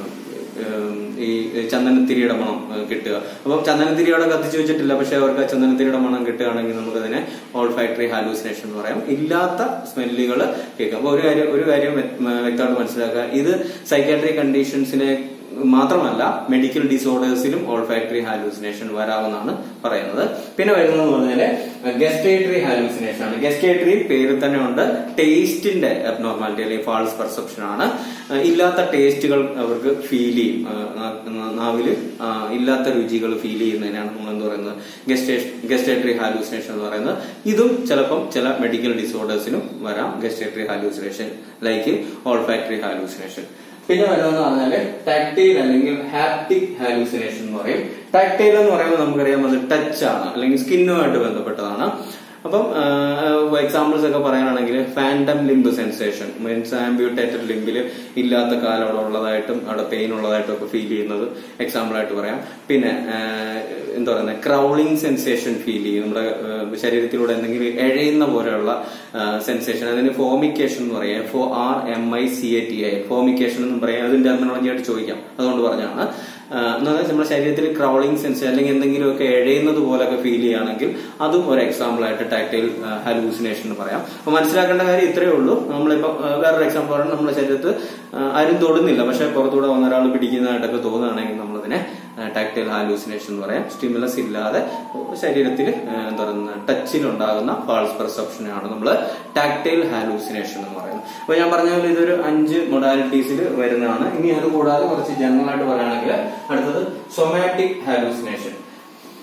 ഈ ചന്ദനത്തിരിയുടെ മണം ഏഹ്, കിട്ടുക അപ്പം ചന്ദനത്തിരി അവിടെ കത്തിച്ചു വെച്ചിട്ടില്ല പക്ഷെ അവർക്ക് ആ ചന്ദനത്തിരിയുടെ മണം കിട്ടുകയാണെങ്കിൽ നമുക്കതിനെ ഓൾ ഫാക്ടറി ഹാലൂസിനേഷൻ എന്ന് പറയാം ഇല്ലാത്ത സ്മെല്ലുകൾ കേൾക്കാം അപ്പൊ ഒരു കാര്യം ഒരു കാര്യം വ്യ- വ്യക്തമായിട്ട് മനസ്സിലാക്കുക ഇത് സൈക്കാട്രി കണ്ടീഷൻസിനെ മാത്രമല്ല മെഡിക്കൽ ഡിസോർഡേഴ്സിലും ഓൾ ഫാക്ടറി ഹാലൂസിനേഷൻ വരാമെന്നാണ് പറയുന്നത് പിന്നെ വരുന്നതെന്ന് പറഞ്ഞാല് ഗസ്റ്റേറ്ററി ഹാലൂസിനേഷൻ ആണ് ഗസ്റ്റേറ്ററി പേരിൽ തന്നെ ഉണ്ട് ടേസ്റ്റിന്റെ അബ്നോർമാലിറ്റി അല്ലെങ്കിൽ ഫാൾസ് പെർസെപ്ഷൻ ആണ് അഹ് ഇല്ലാത്ത ടേസ്റ്റുകൾ അവർക്ക് ഫീൽ ചെയ്യും അഹ് നാ- നാവില് ആഹ് ഇല്ലാത്ത രുചികൾ ഫീൽ ചെയ്യുന്നതിനാണ് നമ്മൾ എന്ത് പറയുന്നത് ഗസ്റ്റേറ്ററി ഹാലൂസിനേഷൻ എന്ന് പറയുന്നത് ഇതും ചിലപ്പം ചില മെഡിക്കൽ ഡിസോർഡേഴ്സിനും വരാം gustatory hallucination like olfactory hallucination പിന്നെ വരുന്നതെന്ന് പറഞ്ഞാല് ടാക്ടൈൽ അല്ലെങ്കിൽ ഹാപ്റ്റിക് ഹാലൂസിനേഷൻ എന്ന് പറയും ടാക്ടൈൽ എന്ന് പറയുമ്പോൾ നമുക്കറിയാം അത് ടച്ച് ആണ് അല്ലെങ്കിൽ സ്കിന്നുമായിട്ട് ബന്ധപ്പെട്ടതാണ് അപ്പം എക്സാമ്പിൾസ് ഒക്കെ പറയാനാണെങ്കിൽ phantom limb sensation means amputated ലിംബിൽ ഇല്ലാത്ത കാലം അവിടെ ഉള്ളതായിട്ടും അവിടെ പെയിൻ ഉള്ളതായിട്ടും ഒക്കെ ഫീൽ ചെയ്യുന്നത് എക്സാമ്പിൾ ആയിട്ട് പറയാം പിന്നെ ആ, എന്താ പറയുന്നത് ക്രൗളിംഗ് സെൻസേഷൻ ഫീൽ ചെയ്യും നമ്മുടെ ആ, ശരീരത്തിലൂടെ എന്തെങ്കിലും എഴയുന്ന പോലെയുള്ള സെൻസേഷൻ അതിന് ഫോമിക്കേഷൻ എന്ന് പറയാം F O R M I C A T I formication എന്ന് പറയാം അതിന് ടെർമിനോളജി ആയിട്ട് ചോദിക്കാം അതുകൊണ്ട് പറഞ്ഞാണ് ആ, എന്ന് പറഞ്ഞാൽ നമ്മുടെ ശരീരത്തിൽ ക്രൗളിംഗ് സെൻസ് അല്ലെങ്കിൽ എന്തെങ്കിലുമൊക്കെ എഴയുന്നത് പോലൊക്കെ ഫീൽ ചെയ്യുകയാണെങ്കിൽ അതും ഒരു എക്സാമ്പിൾ ആയിട്ട് ടാക്ടൈൽ ഹലൂസിനേഷൻ എന്ന് പറയാം അപ്പൊ മനസ്സിലാക്കേണ്ട കാര്യം ഇത്രയേ ഉള്ളൂ നമ്മളിപ്പോ ആ, വേറൊരു എക്സാമ്പിൾ പറഞ്ഞാൽ നമ്മുടെ ശരീരത്ത് ആ, ആരും തൊടുന്നില്ല പക്ഷെ പുറത്തൂടെ വന്ന ഒരാൾ പിടിക്കുന്നതായിട്ടൊക്കെ തോന്നുകയാണെങ്കിൽ നമ്മളതിനെ ടാക്ടൈൽ ഹാലൂസിനേഷൻ എന്ന് പറയാം സ്റ്റിമുലസ് ഇല്ലാതെ ശരീരത്തിൽ എന്താ പറയുക ടച്ചിലുണ്ടാകുന്ന ഫാൾസ് പെർസെപ്ഷനാണ് നമ്മൾ ടാക്ടൈൽ ഹാലൂസിനേഷൻ എന്ന് പറയുന്നത് അപ്പൊ ഞാൻ പറഞ്ഞ പോലെ ഇതൊരു അഞ്ച് മൊഡാലിറ്റീസിൽ വരുന്നതാണ് ഇനി അത് കൂടാതെ കുറച്ച് ജനറൽ ആയിട്ട് പറയുകയാണെങ്കിൽ അടുത്തത് സൊമാറ്റിക് ഹാലൂസിനേഷൻ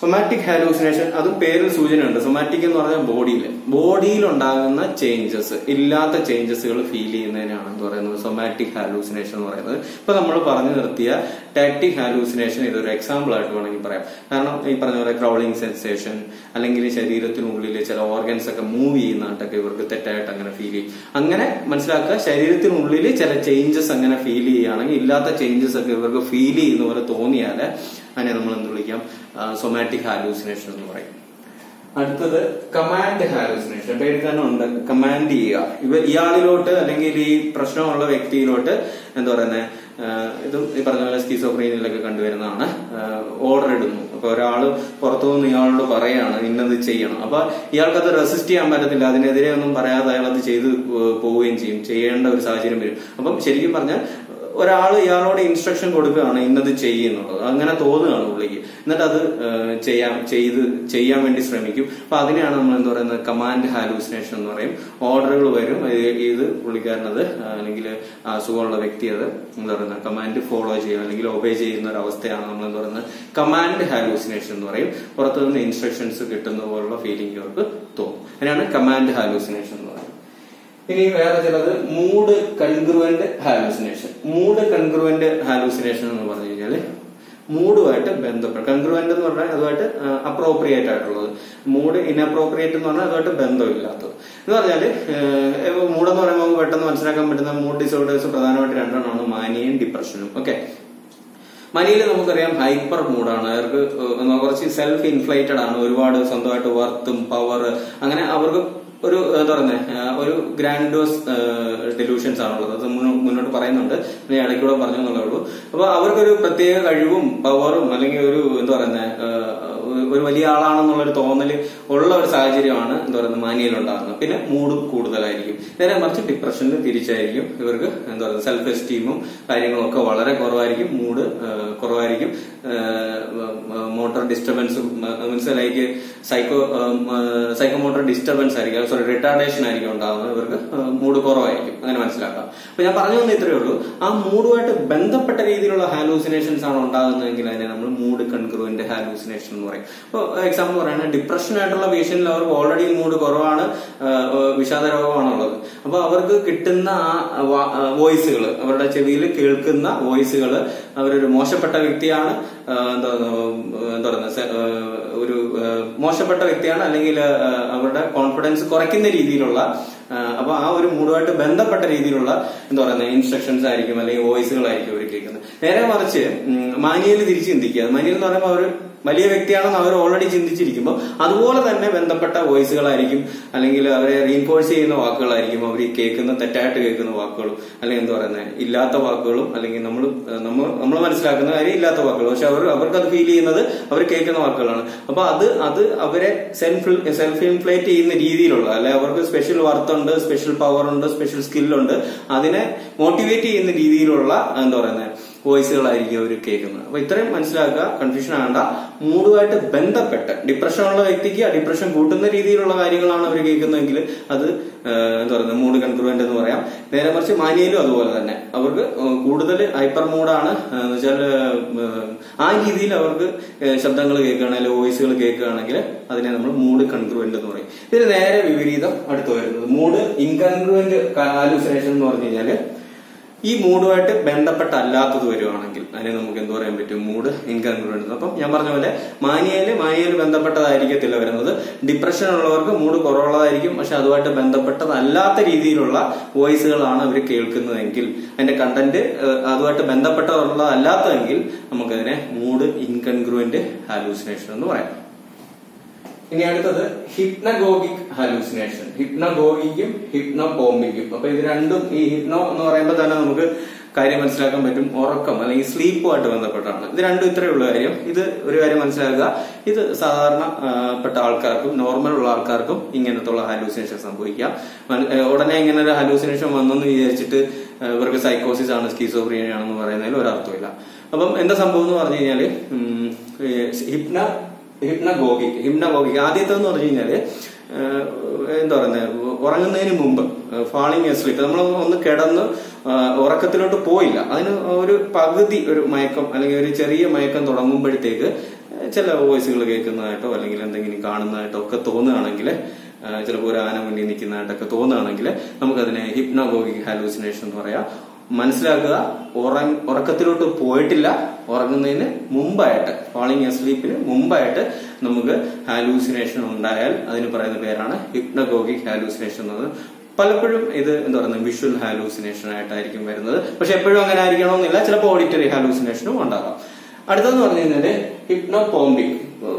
സൊമാറ്റിക് ഹാലൂസിനേഷൻ അത് പേരിൽ സൂചനയുണ്ട് സൊമാറ്റിക് എന്ന് പറഞ്ഞാൽ ബോഡിയിൽ ബോഡിയിൽ ഉണ്ടാകുന്ന ചേഞ്ചസ് ഇല്ലാത്ത ചേഞ്ചസുകൾ ഫീൽ ചെയ്യുന്നതിനാണ് എന്ന് പറയുന്നത് സൊമാറ്റിക് ഹാലൂസിനേഷൻ എന്ന് പറയുന്നത് ഇപ്പൊ നമ്മൾ പറഞ്ഞു നിർത്തിയ ടാക്ടിക് ഹാലൂസിനേഷൻ ഇതൊരു എക്സാമ്പിൾ ആയിട്ട് വേണമെങ്കിൽ പറയാം കാരണം ഈ പറഞ്ഞ പോലെ ക്രൗളിംഗ് സെൻസേഷൻ അല്ലെങ്കിൽ ശരീരത്തിനുള്ളിൽ ചില ഓർഗൻസ് ഒക്കെ മൂവ് ചെയ്യുന്നതായിട്ടൊക്കെ ഇവർക്ക് തെറ്റായിട്ട് അങ്ങനെ ഫീൽ ചെയ്യും അങ്ങനെ മനസ്സിലാക്കുക ശരീരത്തിനുള്ളിൽ ചില ചേഞ്ചസ് അങ്ങനെ ഫീൽ ചെയ്യുകയാണെങ്കിൽ ഇല്ലാത്ത ചേഞ്ചസ് ഒക്കെ ഇവർക്ക് ഫീൽ ചെയ്യുന്ന പോലെ തോന്നിയാൽ അതിനെ നമ്മൾ എന്ത് വിളിക്കാം സൊമാറ്റിക് ഹാലൂസിനേഷൻ എന്ന് പറയും അടുത്തത് കമാൻഡ് ഹാലൂസിനേഷൻ പേര് തന്നെ ഉണ്ട് കമാൻഡ് ചെയ്യുക ഇവ ഇയാളിലോട്ട് അല്ലെങ്കിൽ ഈ പ്രശ്നമുള്ള വ്യക്തിയിലോട്ട് എന്താ പറയുന്നത് ഇതും ഈ പറഞ്ഞ പോലെ സ്കീസോഫ്രീനിലൊക്കെ കണ്ടുവരുന്നതാണ് ഓർഡർ ഇടുന്നു അപ്പൊ ഒരാള് പുറത്തുനിന്ന് ഇയാളോട് പറയാണ് ഇന്നത് ചെയ്യണം അപ്പൊ ഇയാൾക്കത് റെസിസ്റ്റ് ചെയ്യാൻ പറ്റത്തില്ല അതിനെതിരെ ഒന്നും പറയാതെ അയാൾ അത് ചെയ്ത് പോവുകയും ചെയ്യും ചെയ്യേണ്ട ഒരു സാഹചര്യം വരും അപ്പം ശരിക്കും പറഞ്ഞാൽ ഒരാൾ ഇയാളോട് ഇൻസ്ട്രക്ഷൻ കൊടുക്കുകയാണ് ഇന്നത് ചെയ്യുന്നുള്ളത് അങ്ങനെ തോന്നുകയാണ് പുള്ളിക്ക് എന്നിട്ട് അത് ചെയ്യാൻ ചെയ്ത് ചെയ്യാൻ വേണ്ടി ശ്രമിക്കും അപ്പൊ അതിനെയാണ് നമ്മൾ എന്താ പറയുന്നത് കമാൻഡ് ഹാലൂസിനേഷൻ എന്ന് പറയും ഓർഡറുകൾ വരും ഇത് പുള്ളിക്കാരനത് അല്ലെങ്കിൽ അസുഖമുള്ള വ്യക്തി അത് എന്താ പറയുന്നത് കമാൻഡ് ഫോളോ ചെയ്യും അല്ലെങ്കിൽ ഒബേ ചെയ്യുന്ന ഒരു അവസ്ഥയാണ് നമ്മൾ എന്താ പറയുന്നത് കമാൻഡ് ഹാലൂസിനേഷൻ എന്ന് പറയും പുറത്തു നിന്ന് ഇൻസ്ട്രക്ഷൻസ് കിട്ടുന്ന പോലുള്ള ഫീലിംഗ് അവർക്ക് തോന്നും അതിനാണ് കമാൻഡ് ഹാലൂസിനേഷൻ എന്ന് പറയുന്നത് ഇനി വേറെ ചിലത് mood congruent hallucination mood congruent hallucination എന്ന് പറഞ്ഞു കഴിഞ്ഞാല് മൂഡുമായിട്ട് ബന്ധപ്പെട്ട കൺഗ്രുവന്റ് എന്ന് പറഞ്ഞാൽ അതുമായിട്ട് അപ്രോപ്രിയേറ്റ് ആയിട്ടുള്ളത് മൂഡ് ഇൻഅപ്രോപ്രിയേറ്റ് എന്ന് പറഞ്ഞാൽ അതുമായിട്ട് ബന്ധമില്ലാത്തത് എന്ന് പറഞ്ഞാല് മൂഡ് എന്ന് പറയുമ്പോൾ നമുക്ക് പെട്ടെന്ന് മനസ്സിലാക്കാൻ പറ്റുന്ന മൂഡ് ഡിസോർഡേഴ്സ് പ്രധാനമായിട്ട് രണ്ടെണ്ണമാണ് മാനിയയും ഡിപ്രഷനും ഓക്കെ മനിയിൽ നമുക്കറിയാം ഹൈപ്പർ മൂഡാണ് അവർക്ക് കുറച്ച് സെൽഫ് ഇൻഫ്ലേറ്റഡ് ആണ് ഒരുപാട് സ്വന്തമായിട്ട് വർത്തും പവർ അങ്ങനെ അവർക്ക് ഒരു എന്താ പറയുന്നത് ഒരു ഗ്രാൻഡോസ് ഡെലൂഷൻസ് ആണുള്ളത് അത് മുന്നോട്ട് പറയുന്നുണ്ട് ഞാൻ ഇടയ്ക്കൂടെ പറഞ്ഞു എന്നുള്ളേ ഉള്ളൂ അപ്പൊ അവർക്കൊരു പ്രത്യേക കഴിവും പവറും അല്ലെങ്കിൽ ഒരു എന്താ പറയുന്നത് ഒരു വലിയ ആളാണെന്നുള്ള ഒരു തോന്നല് ഉള്ള ഒരു സാഹചര്യമാണ് എന്താ പറയുന്നത് മാനിയയിൽ ഉണ്ടാകുന്നത് പിന്നെ മൂഡും കൂടുതലായിരിക്കും നേരെ മറിച്ച് ഡിപ്രഷനിൽ തിരിച്ചായിരിക്കും ഇവർക്ക് എന്താ പറയുക സെൽഫ് എസ്റ്റീമും കാര്യങ്ങളും ഒക്കെ വളരെ കുറവായിരിക്കും മൂഡ് കുറവായിരിക്കും മോട്ടോർ ഡിസ്റ്റർബൻസും means like psycho psychomotor disturbance ആയിരിക്കും സോറി റിട്ടാർഡേഷൻ ആയിരിക്കും ഉണ്ടാകുന്നത് ഇവർക്ക് മൂഡ് കുറവായിരിക്കും അങ്ങനെ മനസ്സിലാക്കാം അപ്പൊ ഞാൻ പറഞ്ഞു വന്ന ഇത്രയേ ഉള്ളൂ ആ മൂഡുമായിട്ട് ബന്ധപ്പെട്ട രീതിയിലുള്ള ഹാലൂസിനേഷൻസ് ആണ് ഉണ്ടാകുന്നതെങ്കിൽ അതിനെ നമ്മൾ മൂഡ് കൺക്രൂവന്റ് ഹാലൂസിനേഷൻ എന്ന് പറയും ഇപ്പോൾ എക്സാമ്പിൾ പറയുന്നത് ഡിപ്രഷൻ ആയിട്ടുള്ള പേഷ്യന്റിൽ അവർക്ക് ഓൾറെഡി മൂഡ് കുറവാണ് വിഷാദ രോഗമാണുള്ളത് അപ്പൊ അവർക്ക് കിട്ടുന്ന ആ വോയിസുകൾ അവരുടെ ചെവിയിൽ കേൾക്കുന്ന വോയിസുകൾ അവരൊരു മോശപ്പെട്ട വ്യക്തിയാണ് എന്താ എന്താ പറയുന്നത് ഒരു മോശപ്പെട്ട വ്യക്തിയാണ് അല്ലെങ്കിൽ അവരുടെ കോൺഫിഡൻസ് കുറയ്ക്കുന്ന രീതിയിലുള്ള അപ്പൊ ആ ഒരു മൂഡുമായിട്ട് ബന്ധപ്പെട്ട രീതിയിലുള്ള എന്താ പറയുന്നത് ഇൻസ്ട്രക്ഷൻസ് ആയിരിക്കും അല്ലെങ്കിൽ വോയിസുകളായിരിക്കും അവർ കേൾക്കുന്നത് നേരെ മറിച്ച് മാനിയൽ തിരിച്ച് ചിന്തിക്കുക മാനിയൽ എന്ന് പറയുമ്പോൾ അവർ വലിയ വ്യക്തിയാണെന്ന് അവർ ഓൾറെഡി ചിന്തിച്ചിരിക്കുമ്പോൾ അതുപോലെ തന്നെ ബന്ധപ്പെട്ട വോയിസുകളായിരിക്കും അല്ലെങ്കിൽ അവരെ റീൻഫോഴ്സ് ചെയ്യുന്ന വാക്കുകളായിരിക്കും അവർ കേൾക്കുന്ന തെറ്റായിട്ട് കേൾക്കുന്ന വാക്കുകളും അല്ലെങ്കിൽ എന്താ പറയുന്നത് ഇല്ലാത്ത വാക്കുകളും അല്ലെങ്കിൽ നമ്മൾ നമ്മൾ നമ്മൾ മനസ്സിലാക്കുന്ന കാര്യം ഇല്ലാത്ത വാക്കുകൾ പക്ഷെ അവർ അവർക്ക് അത് ഫീൽ ചെയ്യുന്നത് അവർ കേൾക്കുന്ന വാക്കുകളാണ് അപ്പൊ അത് അത് അവരെ സെൽഫ് സെൽഫ് ഇൻഫ്ലേറ്റ് ചെയ്യുന്ന രീതിയിലുള്ള അല്ലെ അവർക്ക് സ്പെഷ്യൽ വർത്ത് ഉണ്ട് സ്പെഷ്യൽ പവർ ഉണ്ട് സ്പെഷ്യൽ സ്കില്ലുണ്ട് അതിനെ മോട്ടിവേറ്റ് ചെയ്യുന്ന രീതിയിലുള്ള എന്താ പറയുന്നത് വോയിസുകളായിരിക്കും അവർ കേൾക്കുന്നത് അപ്പൊ ഇത്രയും മനസ്സിലാക്കുക കൺഫ്യൂഷൻ ആകണ്ട മൂഡുമായിട്ട് ബന്ധപ്പെട്ട് ഡിപ്രഷൻ ഉള്ള വ്യക്തിക്ക് ആ ഡിപ്രഷൻ കൂട്ടുന്ന രീതിയിലുള്ള കാര്യങ്ങളാണ് അവർ കേൾക്കുന്നതെങ്കിൽ അത് എന്താ പറയുന്നത് മൂഡ് കൺക്രൂവന്റ് എന്ന് പറയാം നേരെ മറിച്ച് മാനിയയിലും അതുപോലെ തന്നെ അവർക്ക് കൂടുതൽ ഹൈപ്പർ മൂഡാണ് എന്ന് വെച്ചാൽ ആ രീതിയിൽ അവർക്ക് ശബ്ദങ്ങൾ കേൾക്കുകയാണെങ്കിൽ വോയിസുകൾ കേൾക്കുകയാണെങ്കിൽ അതിനെ നമ്മൾ മൂഡ് കൺക്രൂവന്റ് എന്ന് പറയും ഇതിന് നേരെ വിപരീതം അടുത്ത് വരുന്നത് മൂഡ് ഇൻകൺക്രൂവന്റ് ഹാലൂസിനേഷൻ എന്ന് പറഞ്ഞു കഴിഞ്ഞാല് ഈ മൂഡുമായിട്ട് ബന്ധപ്പെട്ടല്ലാത്തത് വരുവാണെങ്കിൽ അതിനെ നമുക്ക് എന്ത് പറയാൻ പറ്റും മൂഡ് ഇൻകൺഗ്രൂവൻസ് അപ്പം ഞാൻ പറഞ്ഞ പോലെ മാനിയയില് മാനിയയിൽ ബന്ധപ്പെട്ടതായിരിക്കത്തില്ല വരുന്നത് ഡിപ്രഷൻ ഉള്ളവർക്ക് മൂഡ് കുറവുള്ളതായിരിക്കും പക്ഷെ അതുമായിട്ട് ബന്ധപ്പെട്ടതല്ലാത്ത രീതിയിലുള്ള വോയിസുകളാണ് അവർ കേൾക്കുന്നതെങ്കിൽ അതിന്റെ കണ്ടന്റ് അതുമായിട്ട് ബന്ധപ്പെട്ടതുള്ളതല്ലാത്തതെങ്കിൽ നമുക്കതിനെ മൂഡ് ഇൻകൺഗ്രൂവന്റ് ഹാലൂസിനേഷൻ എന്ന് പറയാം ഇനി അടുത്തത് ഹിപ്നഗോഗിക് ഹാലൂസിനേഷൻ ഹിപ്നഗോഗിക്കും ഹിപ്നോപോമിക്കും അപ്പൊ ഇത് രണ്ടും ഈ ഹിപ്നോ എന്ന് പറയുമ്പോൾ തന്നെ നമുക്ക് കാര്യം മനസ്സിലാക്കാൻ പറ്റും ഉറക്കം അല്ലെങ്കിൽ സ്ലീപ്പുമായിട്ട് ബന്ധപ്പെട്ടാണ് ഇത് രണ്ടും ഇത്രയേ ഉള്ള കാര്യം ഇത് ഒരു കാര്യം മനസ്സിലാക്കുക ഇത് സാധാരണ പെട്ട ആൾക്കാർക്കും നോർമൽ ഉള്ള ആൾക്കാർക്കും ഇങ്ങനത്തുള്ള ഹാലൂസിനേഷൻ സംഭവിക്കാം ഉടനെ ഇങ്ങനെ ഒരു ഹാലൂസിനേഷൻ വന്നെന്ന് വിചാരിച്ചിട്ട് ഇവർക്ക് സൈക്കോസിസ് ആണ് സ്കീസോഫ്രീനിയ ആണെന്ന് പറയുന്നതിൽ ഒരർത്ഥമില്ല അപ്പം എന്താ സംഭവം എന്ന് പറഞ്ഞു കഴിഞ്ഞാല് ഹിപ്ന ഹിപ്നഗോഗിക് ഹിപ്നഗോഗിക് ആദ്യത്തെ പറഞ്ഞു കഴിഞ്ഞാല് എന്താ പറയുന്നത് ഉറങ്ങുന്നതിന് മുമ്പ് ഫാളിങ് എസ്ലീപ്പ് നമ്മൾ ഒന്ന് കിടന്ന് ഉറക്കത്തിലോട്ട് പോയില്ല അതിന് ഒരു പകുതി ഒരു മയക്കം അല്ലെങ്കിൽ ഒരു ചെറിയ മയക്കം തുടങ്ങുമ്പോഴത്തേക്ക് ചില വോയിസുകൾ കേൾക്കുന്നതായിട്ടോ അല്ലെങ്കിൽ എന്തെങ്കിലും കാണുന്നതായിട്ടോ ഒക്കെ തോന്നുകയാണെങ്കിൽ ചിലപ്പോൾ ഒരു ആന മുന്നിൽ നിൽക്കുന്നതായിട്ടൊക്കെ തോന്നുകയാണെങ്കിൽ നമുക്കതിനെ ഹിപ്നോഗോഗിക് ഹാലൂസിനേഷൻ എന്ന് പറയാം മനസ്സിലാക്കുക ഉറ- ഉറക്കത്തിലോട്ട് പോയിട്ടില്ല ഉറങ്ങുന്നതിന് മുമ്പായിട്ട് ഫാളിങ് സ്ലീപ്പിന് മുമ്പായിട്ട് നമുക്ക് ഹാലൂസിനേഷൻ ഉണ്ടായാൽ അതിന് പറയുന്ന പേരാണ് ഹിപ്നഗോഗിക് ഹാലൂസിനേഷൻ എന്നത് പലപ്പോഴും ഇത് എന്താ പറയുന്നത് വിഷ്വൽ ഹാലൂസിനേഷൻ ആയിട്ടായിരിക്കും വരുന്നത് പക്ഷെ എപ്പോഴും അങ്ങനെ ആയിരിക്കണമെന്നില്ല ചിലപ്പോൾ ഓഡിറ്ററി ഹാലൂസിനേഷനും ഉണ്ടാകാം അടുത്തെന്ന് പറഞ്ഞു കഴിഞ്ഞാല് ഹിപ്നോപോംബിക്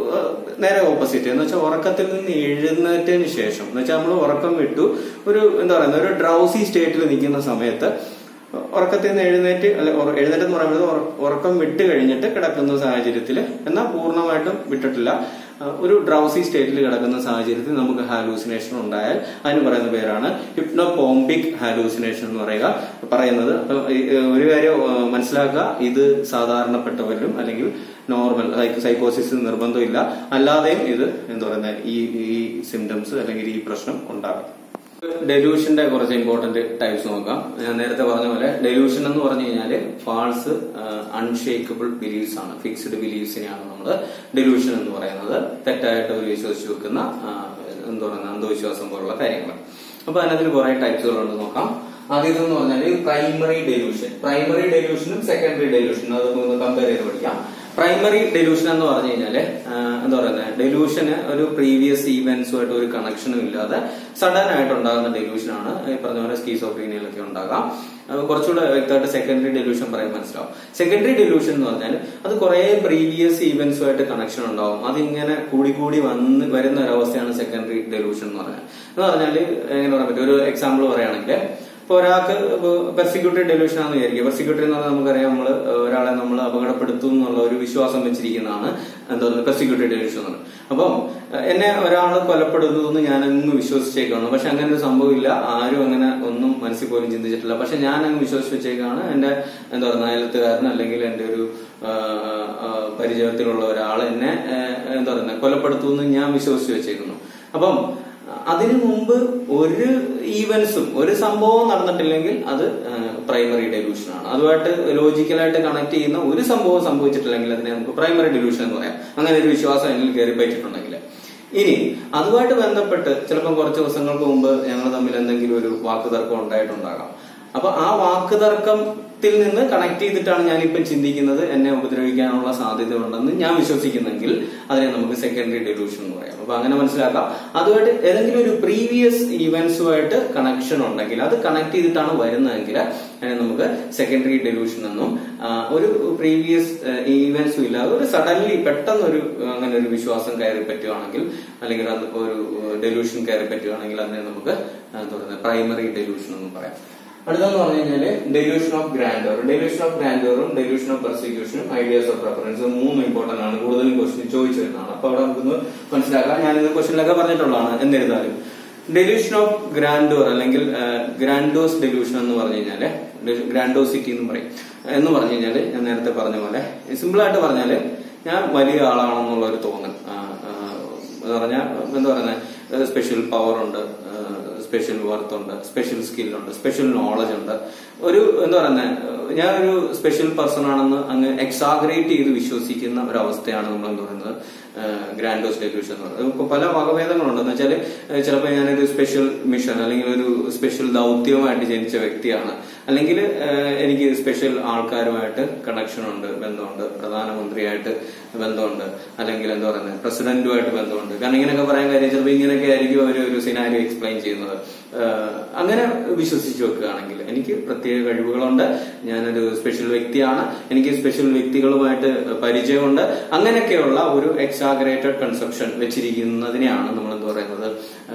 നേരെ ഓപ്പോസിറ്റ് എന്ന് വെച്ചാൽ ഉറക്കത്തിൽ നിന്ന് എഴുന്നേറ്റതിന് ശേഷം എന്ന് വെച്ചാൽ നമ്മൾ ഉറക്കം വിട്ടു ഒരു എന്താ പറയുന്നത് ഒരു ഡ്രൗസി സ്റ്റേറ്റിൽ നിൽക്കുന്ന സമയത്ത് ഉറക്കത്തിൽ നിന്ന് എഴുന്നേറ്റ് അല്ലെ ഉറ- എഴുന്നേറ്റ് എന്ന് പറയുന്നത് ഉറ- ഉറക്കം വിട്ട് കഴിഞ്ഞിട്ട് കിടക്കുന്ന സാഹചര്യത്തിൽ എന്നാൽ പൂർണ്ണമായിട്ടും വിട്ടിട്ടില്ല ആ, ഒരു ഡ്രൗസി സ്റ്റേറ്റിൽ കിടക്കുന്ന സാഹചര്യത്തിൽ നമുക്ക് ഹാലൂസിനേഷൻ ഉണ്ടായാൽ അതിന് പറയുന്ന പേരാണ് ഹിപ്നോപോംബിക് ഹാലൂസിനേഷൻ എന്ന് പറയുക പറയുന്നത് അപ്പൊ ഈ, ഏ, ഒരു കാര്യം ആ, മനസ്സിലാക്കുക ഇത് സാധാരണപ്പെട്ടവരിലും അല്ലെങ്കിൽ നോർമൽ സൈക്കോസിസ് നിർബന്ധമില്ല അല്ലാതെയും ഇത് എന്താ പറയുന്നത് ഈ ഈ സിംറ്റംസ് അല്ലെങ്കിൽ ഈ പ്രശ്നം ഉണ്ടാകും ഡെലൂഷന്റെ കുറച്ച് ഇമ്പോർട്ടന്റ് ടൈപ്സ് നോക്കാം ഞാൻ നേരത്തെ പറഞ്ഞ പോലെ ഡെലൂഷൻ എന്ന് പറഞ്ഞു കഴിഞ്ഞാല് ഫാൾസ് അൺഷേക്കബിൾ ബിലീഫ്സ് ആണ് ഫിക്സ്ഡ് ബിലീഫ്സിനെയാണ് നമ്മൾ ഡെലൂഷൻ എന്ന് പറയുന്നത് തെറ്റായിട്ട് അവർ വിശ്വസിച്ച് വെക്കുന്ന ആ, എന്താ പറയുക അന്ധവിശ്വാസം പോലുള്ള കാര്യങ്ങൾ അപ്പൊ അതിനകത്തിൽ കുറെ ടൈപ്സുകളുണ്ട് നോക്കാം ആദ്യത്തെന്ന് പറഞ്ഞാല് പ്രൈമറി ഡെലൂഷൻ പ്രൈമറി ഡെലൂഷനും സെക്കൻഡറി ഡെലൂഷനും അത് ഒന്ന് കമ്പയർ ചെയ്ത് പഠിക്കാം പ്രൈമറി ഡെലൂഷൻ എന്ന് പറഞ്ഞു കഴിഞ്ഞാല് ആ, എന്താ പറയുന്നത് ഡെലൂഷന് ഒരു പ്രീവിയസ് ഈവന്റ്സുമായിട്ട് ഒരു കണക്ഷനും ഇല്ലാതെ സഡൻ ആയിട്ട് ഉണ്ടാകുന്ന ഡെലൂഷനാണ് ഈ പറഞ്ഞ പോലെ സ്കീസോഫ്രീനിയയിലൊക്കെ ഉണ്ടാകാം അത് കുറച്ചുകൂടെ വ്യക്തമായിട്ട് സെക്കൻഡറി ഡെലൂഷൻ പറയാൻ മനസ്സിലാവും സെക്കൻഡറി ഡെലൂഷൻ എന്ന് പറഞ്ഞാൽ അത് കുറെ പ്രീവിയസ് ഈവന്റ്സുമായിട്ട് കണക്ഷൻ ഉണ്ടാവും അതിങ്ങനെ കൂടി കൂടി വന്ന് വരുന്ന ഒരവസ്ഥയാണ് സെക്കൻഡറി ഡെലൂഷൻ എന്ന് പറഞ്ഞാൽ എന്ന് പറഞ്ഞാൽ എങ്ങനെ പറയാൻ പറ്റും ഒരു എക്സാമ്പിൾ പറയുകയാണെങ്കിൽ ഇപ്പൊ ഒരാൾക്ക് പെർസിക്യൂട്ടറി ഡെലൂഷൻ ആണെന്ന് വിചാരിക്കുക പെർസിക്യൂട്ടറി എന്ന് പറഞ്ഞാൽ നമുക്കറിയാം നമ്മൾ ഒരാളെ നമ്മൾ അപകടപ്പെടുത്തും എന്നുള്ള ഒരു വിശ്വാസം വെച്ചിരിക്കുന്നതാണ് എന്താ പറയുക പെർസിക്യൂട്ടറി ഡെലൂഷൻ എന്ന് പറയുന്നത് അപ്പം ഏഹ്, എന്നെ ഒരാൾ കൊലപ്പെടുന്നു എന്ന് ഞാൻ അങ്ങ് വിശ്വസിച്ചേക്കാണ് പക്ഷെ അങ്ങനെ ഒരു സംഭവമില്ല ആരും അങ്ങനെ ഒന്നും മനസ്സിൽ പോലും ചിന്തിച്ചിട്ടില്ല പക്ഷെ ഞാൻ അങ്ങ് വിശ്വസിച്ച് വെച്ചേക്കാണ് എന്റെ എന്താ പറയുക അയലത്തുകാരൻ അല്ലെങ്കിൽ എന്റെ ഒരു ആഹ്, ആഹ്, പരിചയത്തിലുള്ള ഒരാൾ എന്നെ ഏഹ്, എന്താ പറയുക കൊലപ്പെടുത്തുമെന്ന് ഞാൻ വിശ്വസിച്ച് വെച്ചേക്കുന്നു അപ്പം അതിനു മുമ്പ് ഒരു ഈവൻസും ഒരു സംഭവം നടന്നിട്ടില്ലെങ്കിൽ അത് പ്രൈമറി ഡെലൂഷൻ ആണ് അതുമായിട്ട് ലോജിക്കലായിട്ട് കണക്ട് ചെയ്യുന്ന ഒരു സംഭവം സംഭവിച്ചിട്ടില്ലെങ്കിൽ അതിനെ നമുക്ക് പ്രൈമറി ഡെലൂഷൻ എന്ന് പറയാം അങ്ങനെ ഒരു വിശ്വാസം എന്നിൽ കയറി പറ്റിയിട്ടുണ്ടെങ്കിൽ ഇനി അതുമായിട്ട് ബന്ധപ്പെട്ട് ചിലപ്പോൾ കുറച്ച് ദിവസങ്ങൾക്ക് മുമ്പ് ഞങ്ങൾ തമ്മിൽ എന്തെങ്കിലും ഒരു വാക്കുതർക്കം ഉണ്ടായിട്ടുണ്ടാകാം അപ്പൊ ആ വാക്കുതർക്കത്തിൽ നിന്ന് കണക്ട് ചെയ്തിട്ടാണ് ഞാനിപ്പം ചിന്തിക്കുന്നത് എന്നെ ഉപദ്രവിക്കാനുള്ള സാധ്യത ഉണ്ടെന്ന് ഞാൻ വിശ്വസിക്കുന്നെങ്കിൽ അതിനെ നമുക്ക് സെക്കൻഡറി ഡെലൂഷൻ എന്ന് പറയാം അപ്പൊ അങ്ങനെ മനസ്സിലാക്കാം അതുമായിട്ട് ഏതെങ്കിലും ഒരു പ്രീവിയസ് ഇവന്റ്സുമായിട്ട് കണക്ഷൻ ഉണ്ടെങ്കിൽ അത് കണക്ട് ചെയ്തിട്ടാണ് വരുന്നതെങ്കിൽ അതിനെ നമുക്ക് സെക്കൻഡറി ഡെലൂഷൻ എന്നും ആ, ഒരു പ്രീവിയസ് ഈവന്റ്സും ഇല്ലാതെ ഒരു സഡൻലി പെട്ടെന്ന് ഒരു അങ്ങനെ ഒരു വിശ്വാസം കയറി പറ്റുവാണെങ്കിൽ അല്ലെങ്കിൽ അത് ഒരു ഡെലൂഷൻ കയറി പറ്റുവാണെങ്കിൽ അതിനെ നമുക്ക് എന്താ പറയുക പ്രൈമറി ഡെലൂഷൻ എന്ന് പറയാം അടുത്തെന്ന് പറഞ്ഞു കഴിഞ്ഞാല് delusion of grandeur delusion of ഗ്രാൻഡോറും ഡെലൂഷൻ ഓഫ് പെർസിക്യൂഷനും ഐഡിയാസ് ഓഫ് റെഫറൻസ് മൂന്നും ഇമ്പോർട്ടന്റ് ആണ് കൂടുതലും ക്വസ്റ്റ്യൻ ചോദിച്ചു വരുന്നതാണ് അപ്പൊ അവിടെ നമുക്കൊന്ന് മനസ്സിലാക്കാം ഞാനിത് ക്വസ്റ്റ്യനിലൊക്കെ പറഞ്ഞിട്ടുള്ളതാണ് എന്നിരുന്നാലും ഡെലൂഷൻ ഓഫ് ഗ്രാൻഡോർ അല്ലെങ്കിൽ ഗ്രാൻഡോസ് ഡെലൂഷൻ എന്ന് പറഞ്ഞു കഴിഞ്ഞാല് ഗ്രാൻഡോസിറ്റി എന്ന് പറയും എന്ന് പറഞ്ഞു കഴിഞ്ഞാല് ഞാൻ നേരത്തെ പറഞ്ഞ പോലെ സിമ്പിൾ ആയിട്ട് പറഞ്ഞാല് ഞാൻ വലിയ ആളാണെന്നുള്ള ഒരു തോന്നൽ ആ, ആ, എന്ന് പറഞ്ഞാൽ എന്താ പറയുന്നത് സ്പെഷ്യൽ പവർ ഉണ്ട് സ്പെഷ്യൽ വർത്ത് ഉണ്ട് സ്പെഷ്യൽ സ്കിൽ ഉണ്ട് സ്പെഷ്യൽ നോളജ് ഉണ്ട് ഒരു എന്താ പറയുന്നത് ഞാൻ ഒരു സ്പെഷ്യൽ പേഴ്സൺ ആണെന്ന് അങ്ങ് എക്സാഗ്രേറ്റ് ചെയ്ത് വിശ്വസിക്കുന്ന ഒരു അവസ്ഥയാണ് നമ്മൾ എന്താ പറയുന്നത് ഗ്രാൻഡോസ് ഡെലൂഷൻ എന്ന് പറയുന്നത് ഇപ്പൊ പല വകഭേദങ്ങളുണ്ട് എന്ന് വെച്ചാൽ ചിലപ്പോൾ ഞാനൊരു സ്പെഷ്യൽ മിഷൻ അല്ലെങ്കിൽ ഒരു സ്പെഷ്യൽ ദൗത്യവുമായിട്ട് ജനിച്ച വ്യക്തിയാണ് അല്ലെങ്കിൽ എനിക്ക് സ്പെഷ്യൽ ആൾക്കാരുമായിട്ട് കണക്ഷൻ ഉണ്ട് ബന്ധമുണ്ട് പ്രധാനമന്ത്രിയായിട്ട് ബന്ധമുണ്ട് അല്ലെങ്കിൽ എന്താ പറയുന്നത് പ്രസിഡന്റുമായിട്ട് ബന്ധമുണ്ട് കാരണം ഇങ്ങനെയൊക്കെ പറയാൻ കാര്യം ചിലപ്പോൾ ഇങ്ങനെയൊക്കെ ആയിരിക്കും അവർ ഒരു സിനാരി എക്സ്പ്ലെയിൻ ചെയ്യുന്നത് ഏഹ് അങ്ങനെ വിശ്വസിച്ച് വെക്കുകയാണെങ്കിൽ എനിക്ക് പ്രത്യേക കഴിവുകളുണ്ട് ഞാനൊരു സ്പെഷ്യൽ വ്യക്തിയാണ് എനിക്ക് സ്പെഷ്യൽ വ്യക്തികളുമായിട്ട് പരിചയമുണ്ട് അങ്ങനെയൊക്കെയുള്ള ഒരു എക്സാഗ്രേറ്റഡ് കൺസെപ്ഷൻ വെച്ചിരിക്കുന്നതിനെയാണ് നമ്മൾ എന്ത് പറയുന്നത്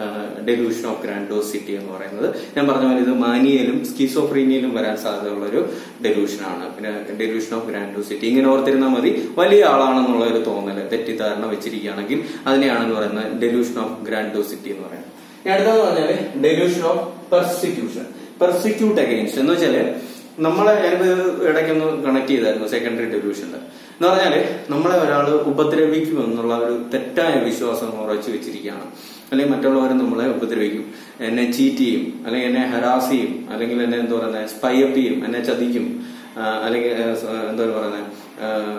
ഡെലൂഷൻ ഓഫ് ഗ്രാൻഡോസിറ്റി എന്ന് പറയുന്നത് ഞാൻ പറഞ്ഞ പോലെ ഇത് മാനിയയിലും സ്കിസോഫ്രീനിയയിലും വരാൻ സാധ്യതയുള്ള ഒരു ഡെലൂഷനാണ് പിന്നെ ഡെലൂഷൻ ഓഫ് ഗ്രാൻഡോസിറ്റി ഇങ്ങനെ ഓർത്തിരുന്നാൽ മതി വലിയ ആളാണെന്നുള്ള ഒരു തോന്നല് തെറ്റിദ്ധാരണ വെച്ചിരിക്കുകയാണെങ്കിൽ അതിനെയാണെന്ന് പറയുന്നത് ഡെലൂഷൻ ഓഫ് ഗ്രാൻഡോസിറ്റി എന്ന് പറയുന്നത് ഇനി അടുത്തെന്ന് പറഞ്ഞാല് delusion of persecution persecute against എന്ന് വെച്ചാല് നമ്മളെ ഞാനിത് ഇടയ്ക്കൊന്ന് കണക്ട് ചെയ്തായിരുന്നു സെക്കൻഡറി ഡെലൂഷനിൽ എന്ന് പറഞ്ഞാല് നമ്മളെ ഒരാൾ ഉപദ്രവിക്കും എന്നുള്ള ഒരു തെറ്റായ വിശ്വാസം ഉറച്ചു വെച്ചിരിക്കുകയാണ് അല്ലെങ്കിൽ മറ്റുള്ളവർ നമ്മളെ ഉപദ്രവിക്കും എന്നെ ചീറ്റ് ചെയ്യും അല്ലെങ്കിൽ എന്നെ ഹരാസ് ചെയ്യും അല്ലെങ്കിൽ എന്നെ എന്താ പറയുന്നത് സ്പൈ അപ്പ് ചെയ്യും എന്നെ ചതിക്കും ആ, അല്ലെങ്കിൽ ആ, സ- എന്താ പറയുന്നത്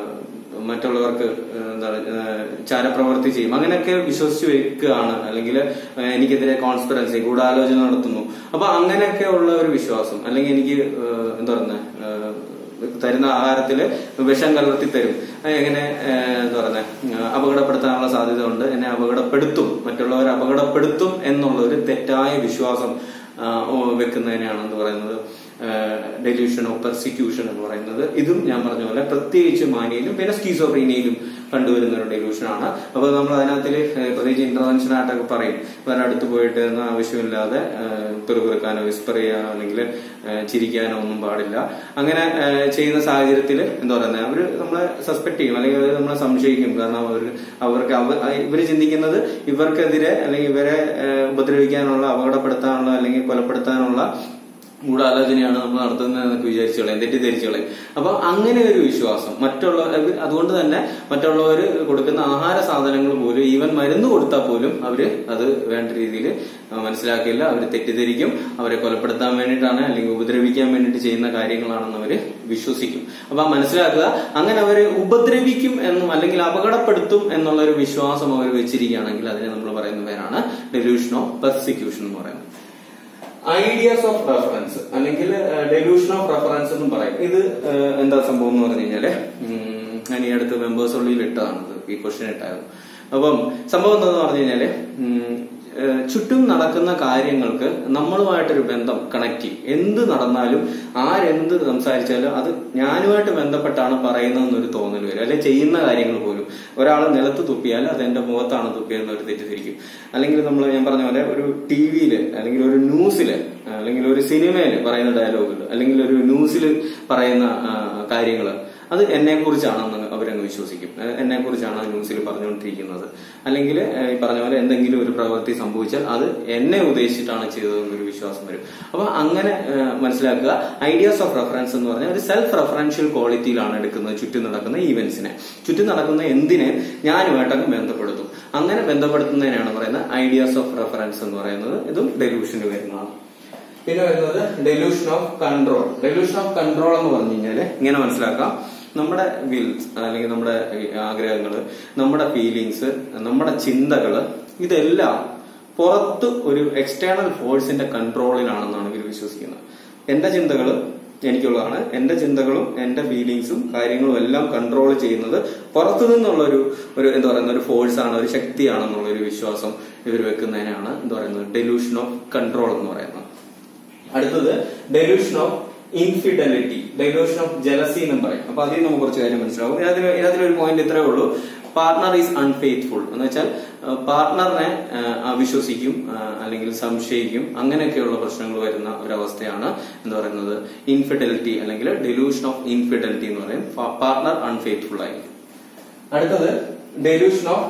മറ്റുള്ളവർക്ക് ഏഹ്, എന്താണ് ഏഹ്, ചാരപ്രവൃത്തി ചെയ്യും അങ്ങനെയൊക്കെ വിശ്വസിച്ച് വെക്കുകയാണ് അല്ലെങ്കിൽ ഏഹ്, എനിക്കെതിരെ കോൺസ്പിറൻസി ഗൂഢാലോചന നടത്തുന്നു അപ്പൊ അങ്ങനെയൊക്കെ ഉള്ള ഒരു വിശ്വാസം അല്ലെങ്കിൽ എനിക്ക് ഏഹ്, എന്താ പറയുന്നത് ഏഹ്, തരുന്ന ആഹാരത്തില് വിഷം കലർത്തി തരും അത് എങ്ങനെ ഏഹ്, എന്താ പറയുന്നത് അപകടപ്പെടുത്താനുള്ള സാധ്യത ഉണ്ട് എന്നെ അപകടപ്പെടുത്തും മറ്റുള്ളവരെ അപകടപ്പെടുത്തും എന്നുള്ള ഒരു തെറ്റായ വിശ്വാസം ആ, ഓ, വെക്കുന്നതിനെയാണ് എന്ന് പറയുന്നത് ഡെല്യൂഷൻ ഓഫ് പെർസിക്യൂഷൻ എന്ന് പറയുന്നത് ഇതും ഞാൻ പറഞ്ഞ പോലെ പ്രത്യേകിച്ച് മാനിയയിലും പിന്നെ സ്കീസോഫ്രീനിയയിലും കണ്ടുവരുന്ന ഒരു ഡെല്യൂഷനാണ് അപ്പൊ നമ്മൾ അതിനകത്തിൽ പ്രത്യേകിച്ച് ഇന്റർവെൻഷൻ ആയിട്ടൊക്കെ പറയും ഇവരുടെ അടുത്ത് പോയിട്ട് ഒന്നും ആവശ്യമില്ലാതെ പെറുപെറുക്കാനോ വിസ്പർ ചെയ്യാനോ അല്ലെങ്കിൽ ചിരിക്കാനോ ഒന്നും പാടില്ല അങ്ങനെ ആ, ചെയ്യുന്ന സാഹചര്യത്തിൽ എന്താ പറയുന്നത് അവര് നമ്മളെ സസ്പെക്ട് ചെയ്യും അല്ലെങ്കിൽ അവര് നമ്മളെ സംശയിക്കും കാരണം അവർ അവർക്ക് അവ- ഇവര് ചിന്തിക്കുന്നത് ഇവർക്കെതിരെ അല്ലെങ്കിൽ ഇവരെ ആ, ഉപദ്രവിക്കാനുള്ള അപകടപ്പെടുത്താനുള്ള അല്ലെങ്കിൽ കൊലപ്പെടുത്താനുള്ള ഗൂഢാലോചനയാണ് നമ്മൾ നടത്തുന്നതെന്നൊക്കെ വിചാരിച്ചു കളയും തെറ്റിദ്ധരിച്ചു കളയും അപ്പൊ അങ്ങനെ ഒരു വിശ്വാസം മറ്റുള്ള അതുകൊണ്ട് തന്നെ മറ്റുള്ളവർ കൊടുക്കുന്ന ആഹാര സാധനങ്ങൾ പോലും ഈവൻ മരുന്ന് കൊടുത്താൽ പോലും അവര് അത് വേണ്ട രീതിയിൽ മനസ്സിലാക്കില്ല അവർ തെറ്റിദ്ധരിക്കും അവരെ കൊലപ്പെടുത്താൻ വേണ്ടിയിട്ടാണ് അല്ലെങ്കിൽ ഉപദ്രവിക്കാൻ വേണ്ടിയിട്ട് ചെയ്യുന്ന കാര്യങ്ങളാണെന്ന് അവര് വിശ്വസിക്കും അപ്പൊ മനസ്സിലാക്കുക അങ്ങനെ അവര് ഉപദ്രവിക്കും എന്നും അല്ലെങ്കിൽ അപകടപ്പെടുത്തും എന്നുള്ള ഒരു വിശ്വാസം അവർ വെച്ചിരിക്കുകയാണെങ്കിൽ അതിനെ നമ്മൾ പറയുന്ന പേരാണ് ഡെലൂഷൻ ഓഫ് പെർസിക്യൂഷൻ എന്ന് പറയുന്നത് ഐഡിയാസ് ഓഫ് റെഫറൻസ് അല്ലെങ്കിൽ ഡെലൂഷൻ ഓഫ് റെഫറൻസ് എന്നും പറയും ഇത് ഏഹ്, എന്താ സംഭവം എന്ന് പറഞ്ഞു കഴിഞ്ഞാല് ഉം, ഞാൻ ഈ അടുത്ത് മെമ്പേഴ്സ് ഉള്ളിൽ ഇട്ടതാണ് ഇത് ഈ ക്വസ്റ്റ്യൻ ഇട്ടായിരുന്നു അപ്പം സംഭവം എന്താന്ന് പറഞ്ഞു കഴിഞ്ഞാല് ഉം, ഏഹ്, ചുറ്റും നടക്കുന്ന കാര്യങ്ങൾക്ക് നമ്മളുമായിട്ടൊരു ബന്ധം കണക്ട് ചെയ്യും എന്ത് നടന്നാലും ആരെന്ത് സംസാരിച്ചാലും അത് ഞാനുമായിട്ട് ബന്ധപ്പെട്ടാണ് പറയുന്നതെന്നൊരു തോന്നൽ വരും അല്ലെ ചെയ്യുന്ന കാര്യങ്ങൾ പോലും ഒരാൾ നിലത്ത് തുപ്പിയാൽ അത് എന്റെ മുഖത്താണ് തുപ്പിയതെന്ന് ഒരു തെറ്റിദ്ധരിക്കും അല്ലെങ്കിൽ നമ്മൾ ഞാൻ പറഞ്ഞ പോലെ ഒരു ടി വിയിൽ അല്ലെങ്കിൽ ഒരു ന്യൂസില് അല്ലെങ്കിൽ ഒരു സിനിമയിൽ പറയുന്ന ഡയലോഗുകൾ അല്ലെങ്കിൽ ഒരു ന്യൂസിൽ പറയുന്ന കാര്യങ്ങൾ അത് എന്നെ കുറിച്ചാണെന്ന് അവരങ്ങ് വിശ്വസിക്കും എന്നെ കുറിച്ചാണ് ന്യൂസിൽ പറഞ്ഞുകൊണ്ടിരിക്കുന്നത് അല്ലെങ്കിൽ ഈ പറഞ്ഞ പോലെ എന്തെങ്കിലും ഒരു പ്രവൃത്തി സംഭവിച്ചാൽ അത് എന്നെ ഉദ്ദേശിച്ചിട്ടാണ് ചെയ്തതെന്നൊരു വിശ്വാസം വരും അപ്പൊ അങ്ങനെ ഏഹ്, മനസ്സിലാക്കുക ഐഡിയാസ് ഓഫ് റെഫറൻസ് എന്ന് പറഞ്ഞാൽ ഒരു സെൽഫ് റെഫറൻഷ്യൽ ക്വാളിറ്റിയിലാണ് എടുക്കുന്നത് ചുറ്റും നടക്കുന്ന ഈവന്റ്സിനെ ചുറ്റും നടക്കുന്ന എന്തിനെ ഞാനുമായിട്ടങ്ങ് ബന്ധപ്പെടുത്തും അങ്ങനെ ബന്ധപ്പെടുത്തുന്നതിനാണ് പറയുന്നത് ഐഡിയാസ് ഓഫ് റെഫറൻസ് എന്ന് പറയുന്നത് ഇതും ഡെലൂഷന് വരുന്നതാണ് പിന്നെ വരുന്നത് delusion of control delusion of control എന്ന് പറഞ്ഞു കഴിഞ്ഞാല് ഇങ്ങനെ മനസ്സിലാക്കാം നമ്മുടെ വിൽസ് അല്ലെങ്കിൽ നമ്മുടെ ഈ ആഗ്രഹങ്ങള് നമ്മുടെ ഫീലിങ്സ് നമ്മുടെ ചിന്തകള് ഇതെല്ലാം പുറത്ത് ഒരു എക്സ്റ്റേണൽ ഫോഴ്സിന്റെ കൺട്രോളിലാണെന്നാണ് ഇവർ വിശ്വസിക്കുന്നത് എന്റെ ചിന്തകള് എനിക്കുള്ളതാണ് എന്റെ ചിന്തകളും എന്റെ ഫീലിങ്സും കാര്യങ്ങളും എല്ലാം കൺട്രോൾ ചെയ്യുന്നത് പുറത്തു നിന്നുള്ള ഒരു ഒരു എന്താ പറയുന്ന ഒരു ഫോഴ്സ് ആണ് ഒരു ശക്തിയാണെന്നുള്ള ഒരു വിശ്വാസം ഇവർ വെക്കുന്നതിനാണ് എന്താ പറയുന്നത് ഡെലൂഷൻ ഓഫ് കൺട്രോൾ എന്ന് പറയുന്നത് അടുത്തത് delusion of infidelity delusion of jealousy എന്നും പറയും അപ്പൊ അതിൽ നമുക്ക് കുറച്ച് കാര്യം മനസ്സിലാവും ഇതിനകത്തിൽ ഇതിനകത്തിലൊരു പോയിന്റ് ഇത്രേ ഉള്ളൂ പാർട്ണർ ഈസ് അൺഫെയ്ത്ത്ഫുൾ എന്ന് വെച്ചാൽ പാർട്ണറിനെ അവിശ്വസിക്കും ആ, അല്ലെങ്കിൽ സംശയിക്കും അങ്ങനെയൊക്കെയുള്ള പ്രശ്നങ്ങൾ വരുന്ന ഒരവസ്ഥയാണ് എന്ന് പറയുന്നത് ഇൻഫിഡലിറ്റി അല്ലെങ്കിൽ ഡെലൂഷൻ ഓഫ് ഇൻഫിഡലിറ്റി എന്ന് പറയും പാർട്ണർ അൺഫെയ്ത്ത്ഫുൾ ആയിരിക്കും അടുത്തത് ഡെലൂഷൻ ഓഫ്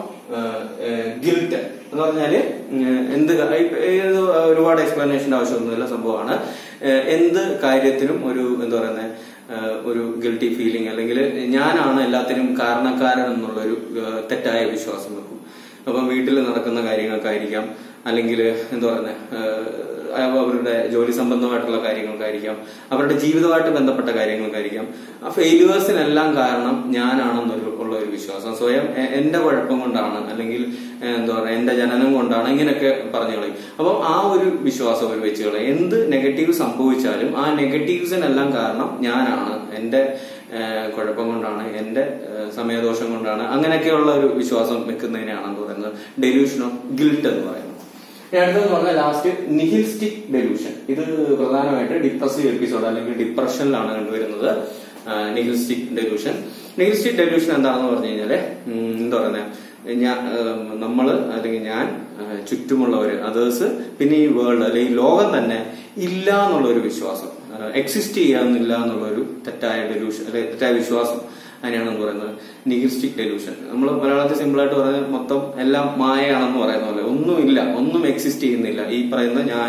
ഗിൽറ്റ് എന്ന് പറഞ്ഞാല് ഉം, എന്ത് ക- ഇപ്പ ഇത് ഒരുപാട് എക്സ്പ്ലനേഷന്റെ ആവശ്യമൊന്നുമില്ല സംഭവമാണ് ഏഹ്, എന്ത് കാര്യത്തിനും ഒരു എന്താ പറയുന്നത് ഒരു ഗിൽറ്റി ഫീലിംഗ് അല്ലെങ്കിൽ ഞാനാണ് എല്ലാത്തിനും കാരണക്കാരൻ എന്നുള്ള ഒരു ഏഹ്, തെറ്റായ വിശ്വാസം വെക്കും അപ്പം വീട്ടിൽ നടക്കുന്ന കാര്യങ്ങൾക്കായിരിക്കാം അല്ലെങ്കിൽ എന്താ പറയുന്നത് അവരുടെ ജോലി സംബന്ധമായിട്ടുള്ള കാര്യങ്ങൾക്കായിരിക്കാം അവരുടെ ജീവിതമായിട്ട് ബന്ധപ്പെട്ട കാര്യങ്ങൾക്കായിരിക്കാം ആ ഫെയിലുവേഴ്സിനെല്ലാം കാരണം ഞാനാണെന്നൊരു ഉള്ള ഒരു വിശ്വാസം സ്വയം എ- എന്റെ കുഴപ്പം കൊണ്ടാണ് അല്ലെങ്കിൽ ഏഹ്, എന്താ പറയുക എന്റെ ജനനം കൊണ്ടാണ് ഇങ്ങനെയൊക്കെ പറഞ്ഞു കളയും അപ്പം ആ ഒരു വിശ്വാസം അവർ വെച്ച് കളയും എന്ത് നെഗറ്റീവ് സംഭവിച്ചാലും ആ നെഗറ്റീവ്സിനെല്ലാം കാരണം ഞാനാണ് എന്റെ ഏഹ്, കുഴപ്പം കൊണ്ടാണ് എന്റെ ഏഹ്, സമയദോഷം കൊണ്ടാണ് അങ്ങനെയൊക്കെയുള്ള ഒരു വിശ്വാസം വെക്കുന്നതിനാണെന്ന് പറയുന്നത് ഡെലൂഷൻ ഓഫ് ഗിൽട്ട് എന്ന് പറയുന്നത് ഇനി അടുത്തതെന്ന് പറഞ്ഞാൽ ലാസ്റ്റ് നിഹിൽസ്റ്റിക് ഡെലൂഷൻ ഇത് പ്രധാനമായിട്ട് ഡിപ്രസീവ് എപ്പിസോഡ് അല്ലെങ്കിൽ ഡിപ്രഷനിലാണ് കണ്ടുവരുന്നത് നിഹിൽസ്റ്റിക് ഡെലൂഷൻ നിഹിൽസ്റ്റിക് ഡെലൂഷൻ എന്താണെന്ന് പറഞ്ഞു കഴിഞ്ഞാല് ഉം, എന്താ പറയുന്നത് ഞാൻ നമ്മള് അല്ലെങ്കിൽ ഞാൻ ആ, ചുറ്റുമുള്ളവര് അതേഴ്സ് പിന്നെ ഈ വേൾഡ് അല്ലെങ്കിൽ ഈ ലോകം തന്നെ ഇല്ല എന്നുള്ള ഒരു വിശ്വാസം എക്സിസ്റ്റ് ചെയ്യാന്നില്ല എന്നുള്ള ഒരു തെറ്റായ ഡെലൂഷൻ അല്ലെ തെറ്റായ വിശ്വാസം അതിനെയാണ് എന്ന് പറയുന്നത് നിഗിസ്റ്റിക് ഡെലൂഷൻ നമ്മൾ മലയാളത്തിൽ സിമ്പിൾ ആയിട്ട് പറയുന്നത് മൊത്തം എല്ലാം മായയാണെന്ന് പറയുന്ന പോലെ ഒന്നുമില്ല ഒന്നും എക്സിസ്റ്റ് ചെയ്യുന്നില്ല ഈ പറയുന്ന ഞാനും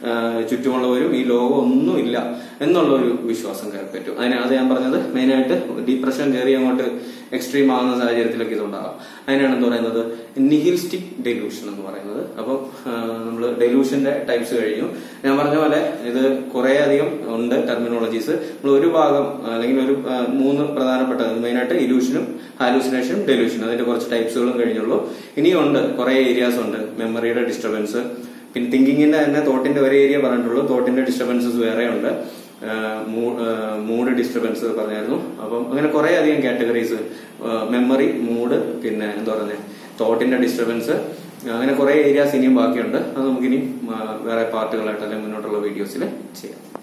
ചുറ്റുമുള്ളവരും ഈ ലോകം ഒന്നുമില്ല എന്നുള്ള ഒരു വിശ്വാസം കയറിപ്പറ്റും അതിന് അത് ഞാൻ പറഞ്ഞത് മെയിനായിട്ട് ഡിപ്രഷൻ കയറി അങ്ങോട്ട് എക്സ്ട്രീം ആകുന്ന സാഹചര്യത്തിലൊക്കെ ഇതുണ്ടാകാം അതിനാണ് എന്ത് പറയുന്നത് നിഹിൽസ്റ്റിക് ഡെലൂഷൻ എന്ന് പറയുന്നത് അപ്പോൾ നമ്മൾ ഡെലൂഷന്റെ ടൈപ്സ് കഴിഞ്ഞു ഞാൻ പറഞ്ഞ പോലെ ഇത് കുറെ അധികം ഉണ്ട് ടെർമിനോളജീസ് നമ്മൾ ഒരു ഭാഗം അല്ലെങ്കിൽ ഒരു ആ, മൂന്ന് പ്രധാനപ്പെട്ട മെയിനായിട്ട് ഇലൂഷനും ഹാലൂസിനേഷനും ഡെലൂഷനും അതിന്റെ കുറച്ച് ടൈപ്സുകളും കഴിഞ്ഞുള്ളൂ ഇനിയും ഉണ്ട് കുറെ ഏരിയാസ് ഉണ്ട് മെമ്മറിയുടെ ഡിസ്റ്റർബൻസ് പിന്നെ തിങ്കിങ്ങിന്റെ തന്നെ തോട്ടിന്റെ ഒരു ഏരിയ പറഞ്ഞിട്ടുള്ളൂ തോട്ടിന്റെ ഡിസ്റ്റർബൻസസ് വേറെ ഉണ്ട് മൂഡ് ഡിസ്റ്റർബൻസ് പറഞ്ഞായിരുന്നു അപ്പം അങ്ങനെ കുറെ അധികം കാറ്റഗറീസ് മെമ്മറി മൂഡ് പിന്നെ എന്താ പറയുന്നത് തോട്ടിന്റെ ഡിസ്റ്റർബൻസ് അങ്ങനെ കുറെ ഏരിയാസ് ഇനിയും ബാക്കിയുണ്ട് അത് നമുക്കിനി ആ, വേറെ പാർട്ടുകളായിട്ട് അല്ലെങ്കിൽ മുന്നോട്ടുള്ള വീഡിയോസിൽ ചെയ്യാം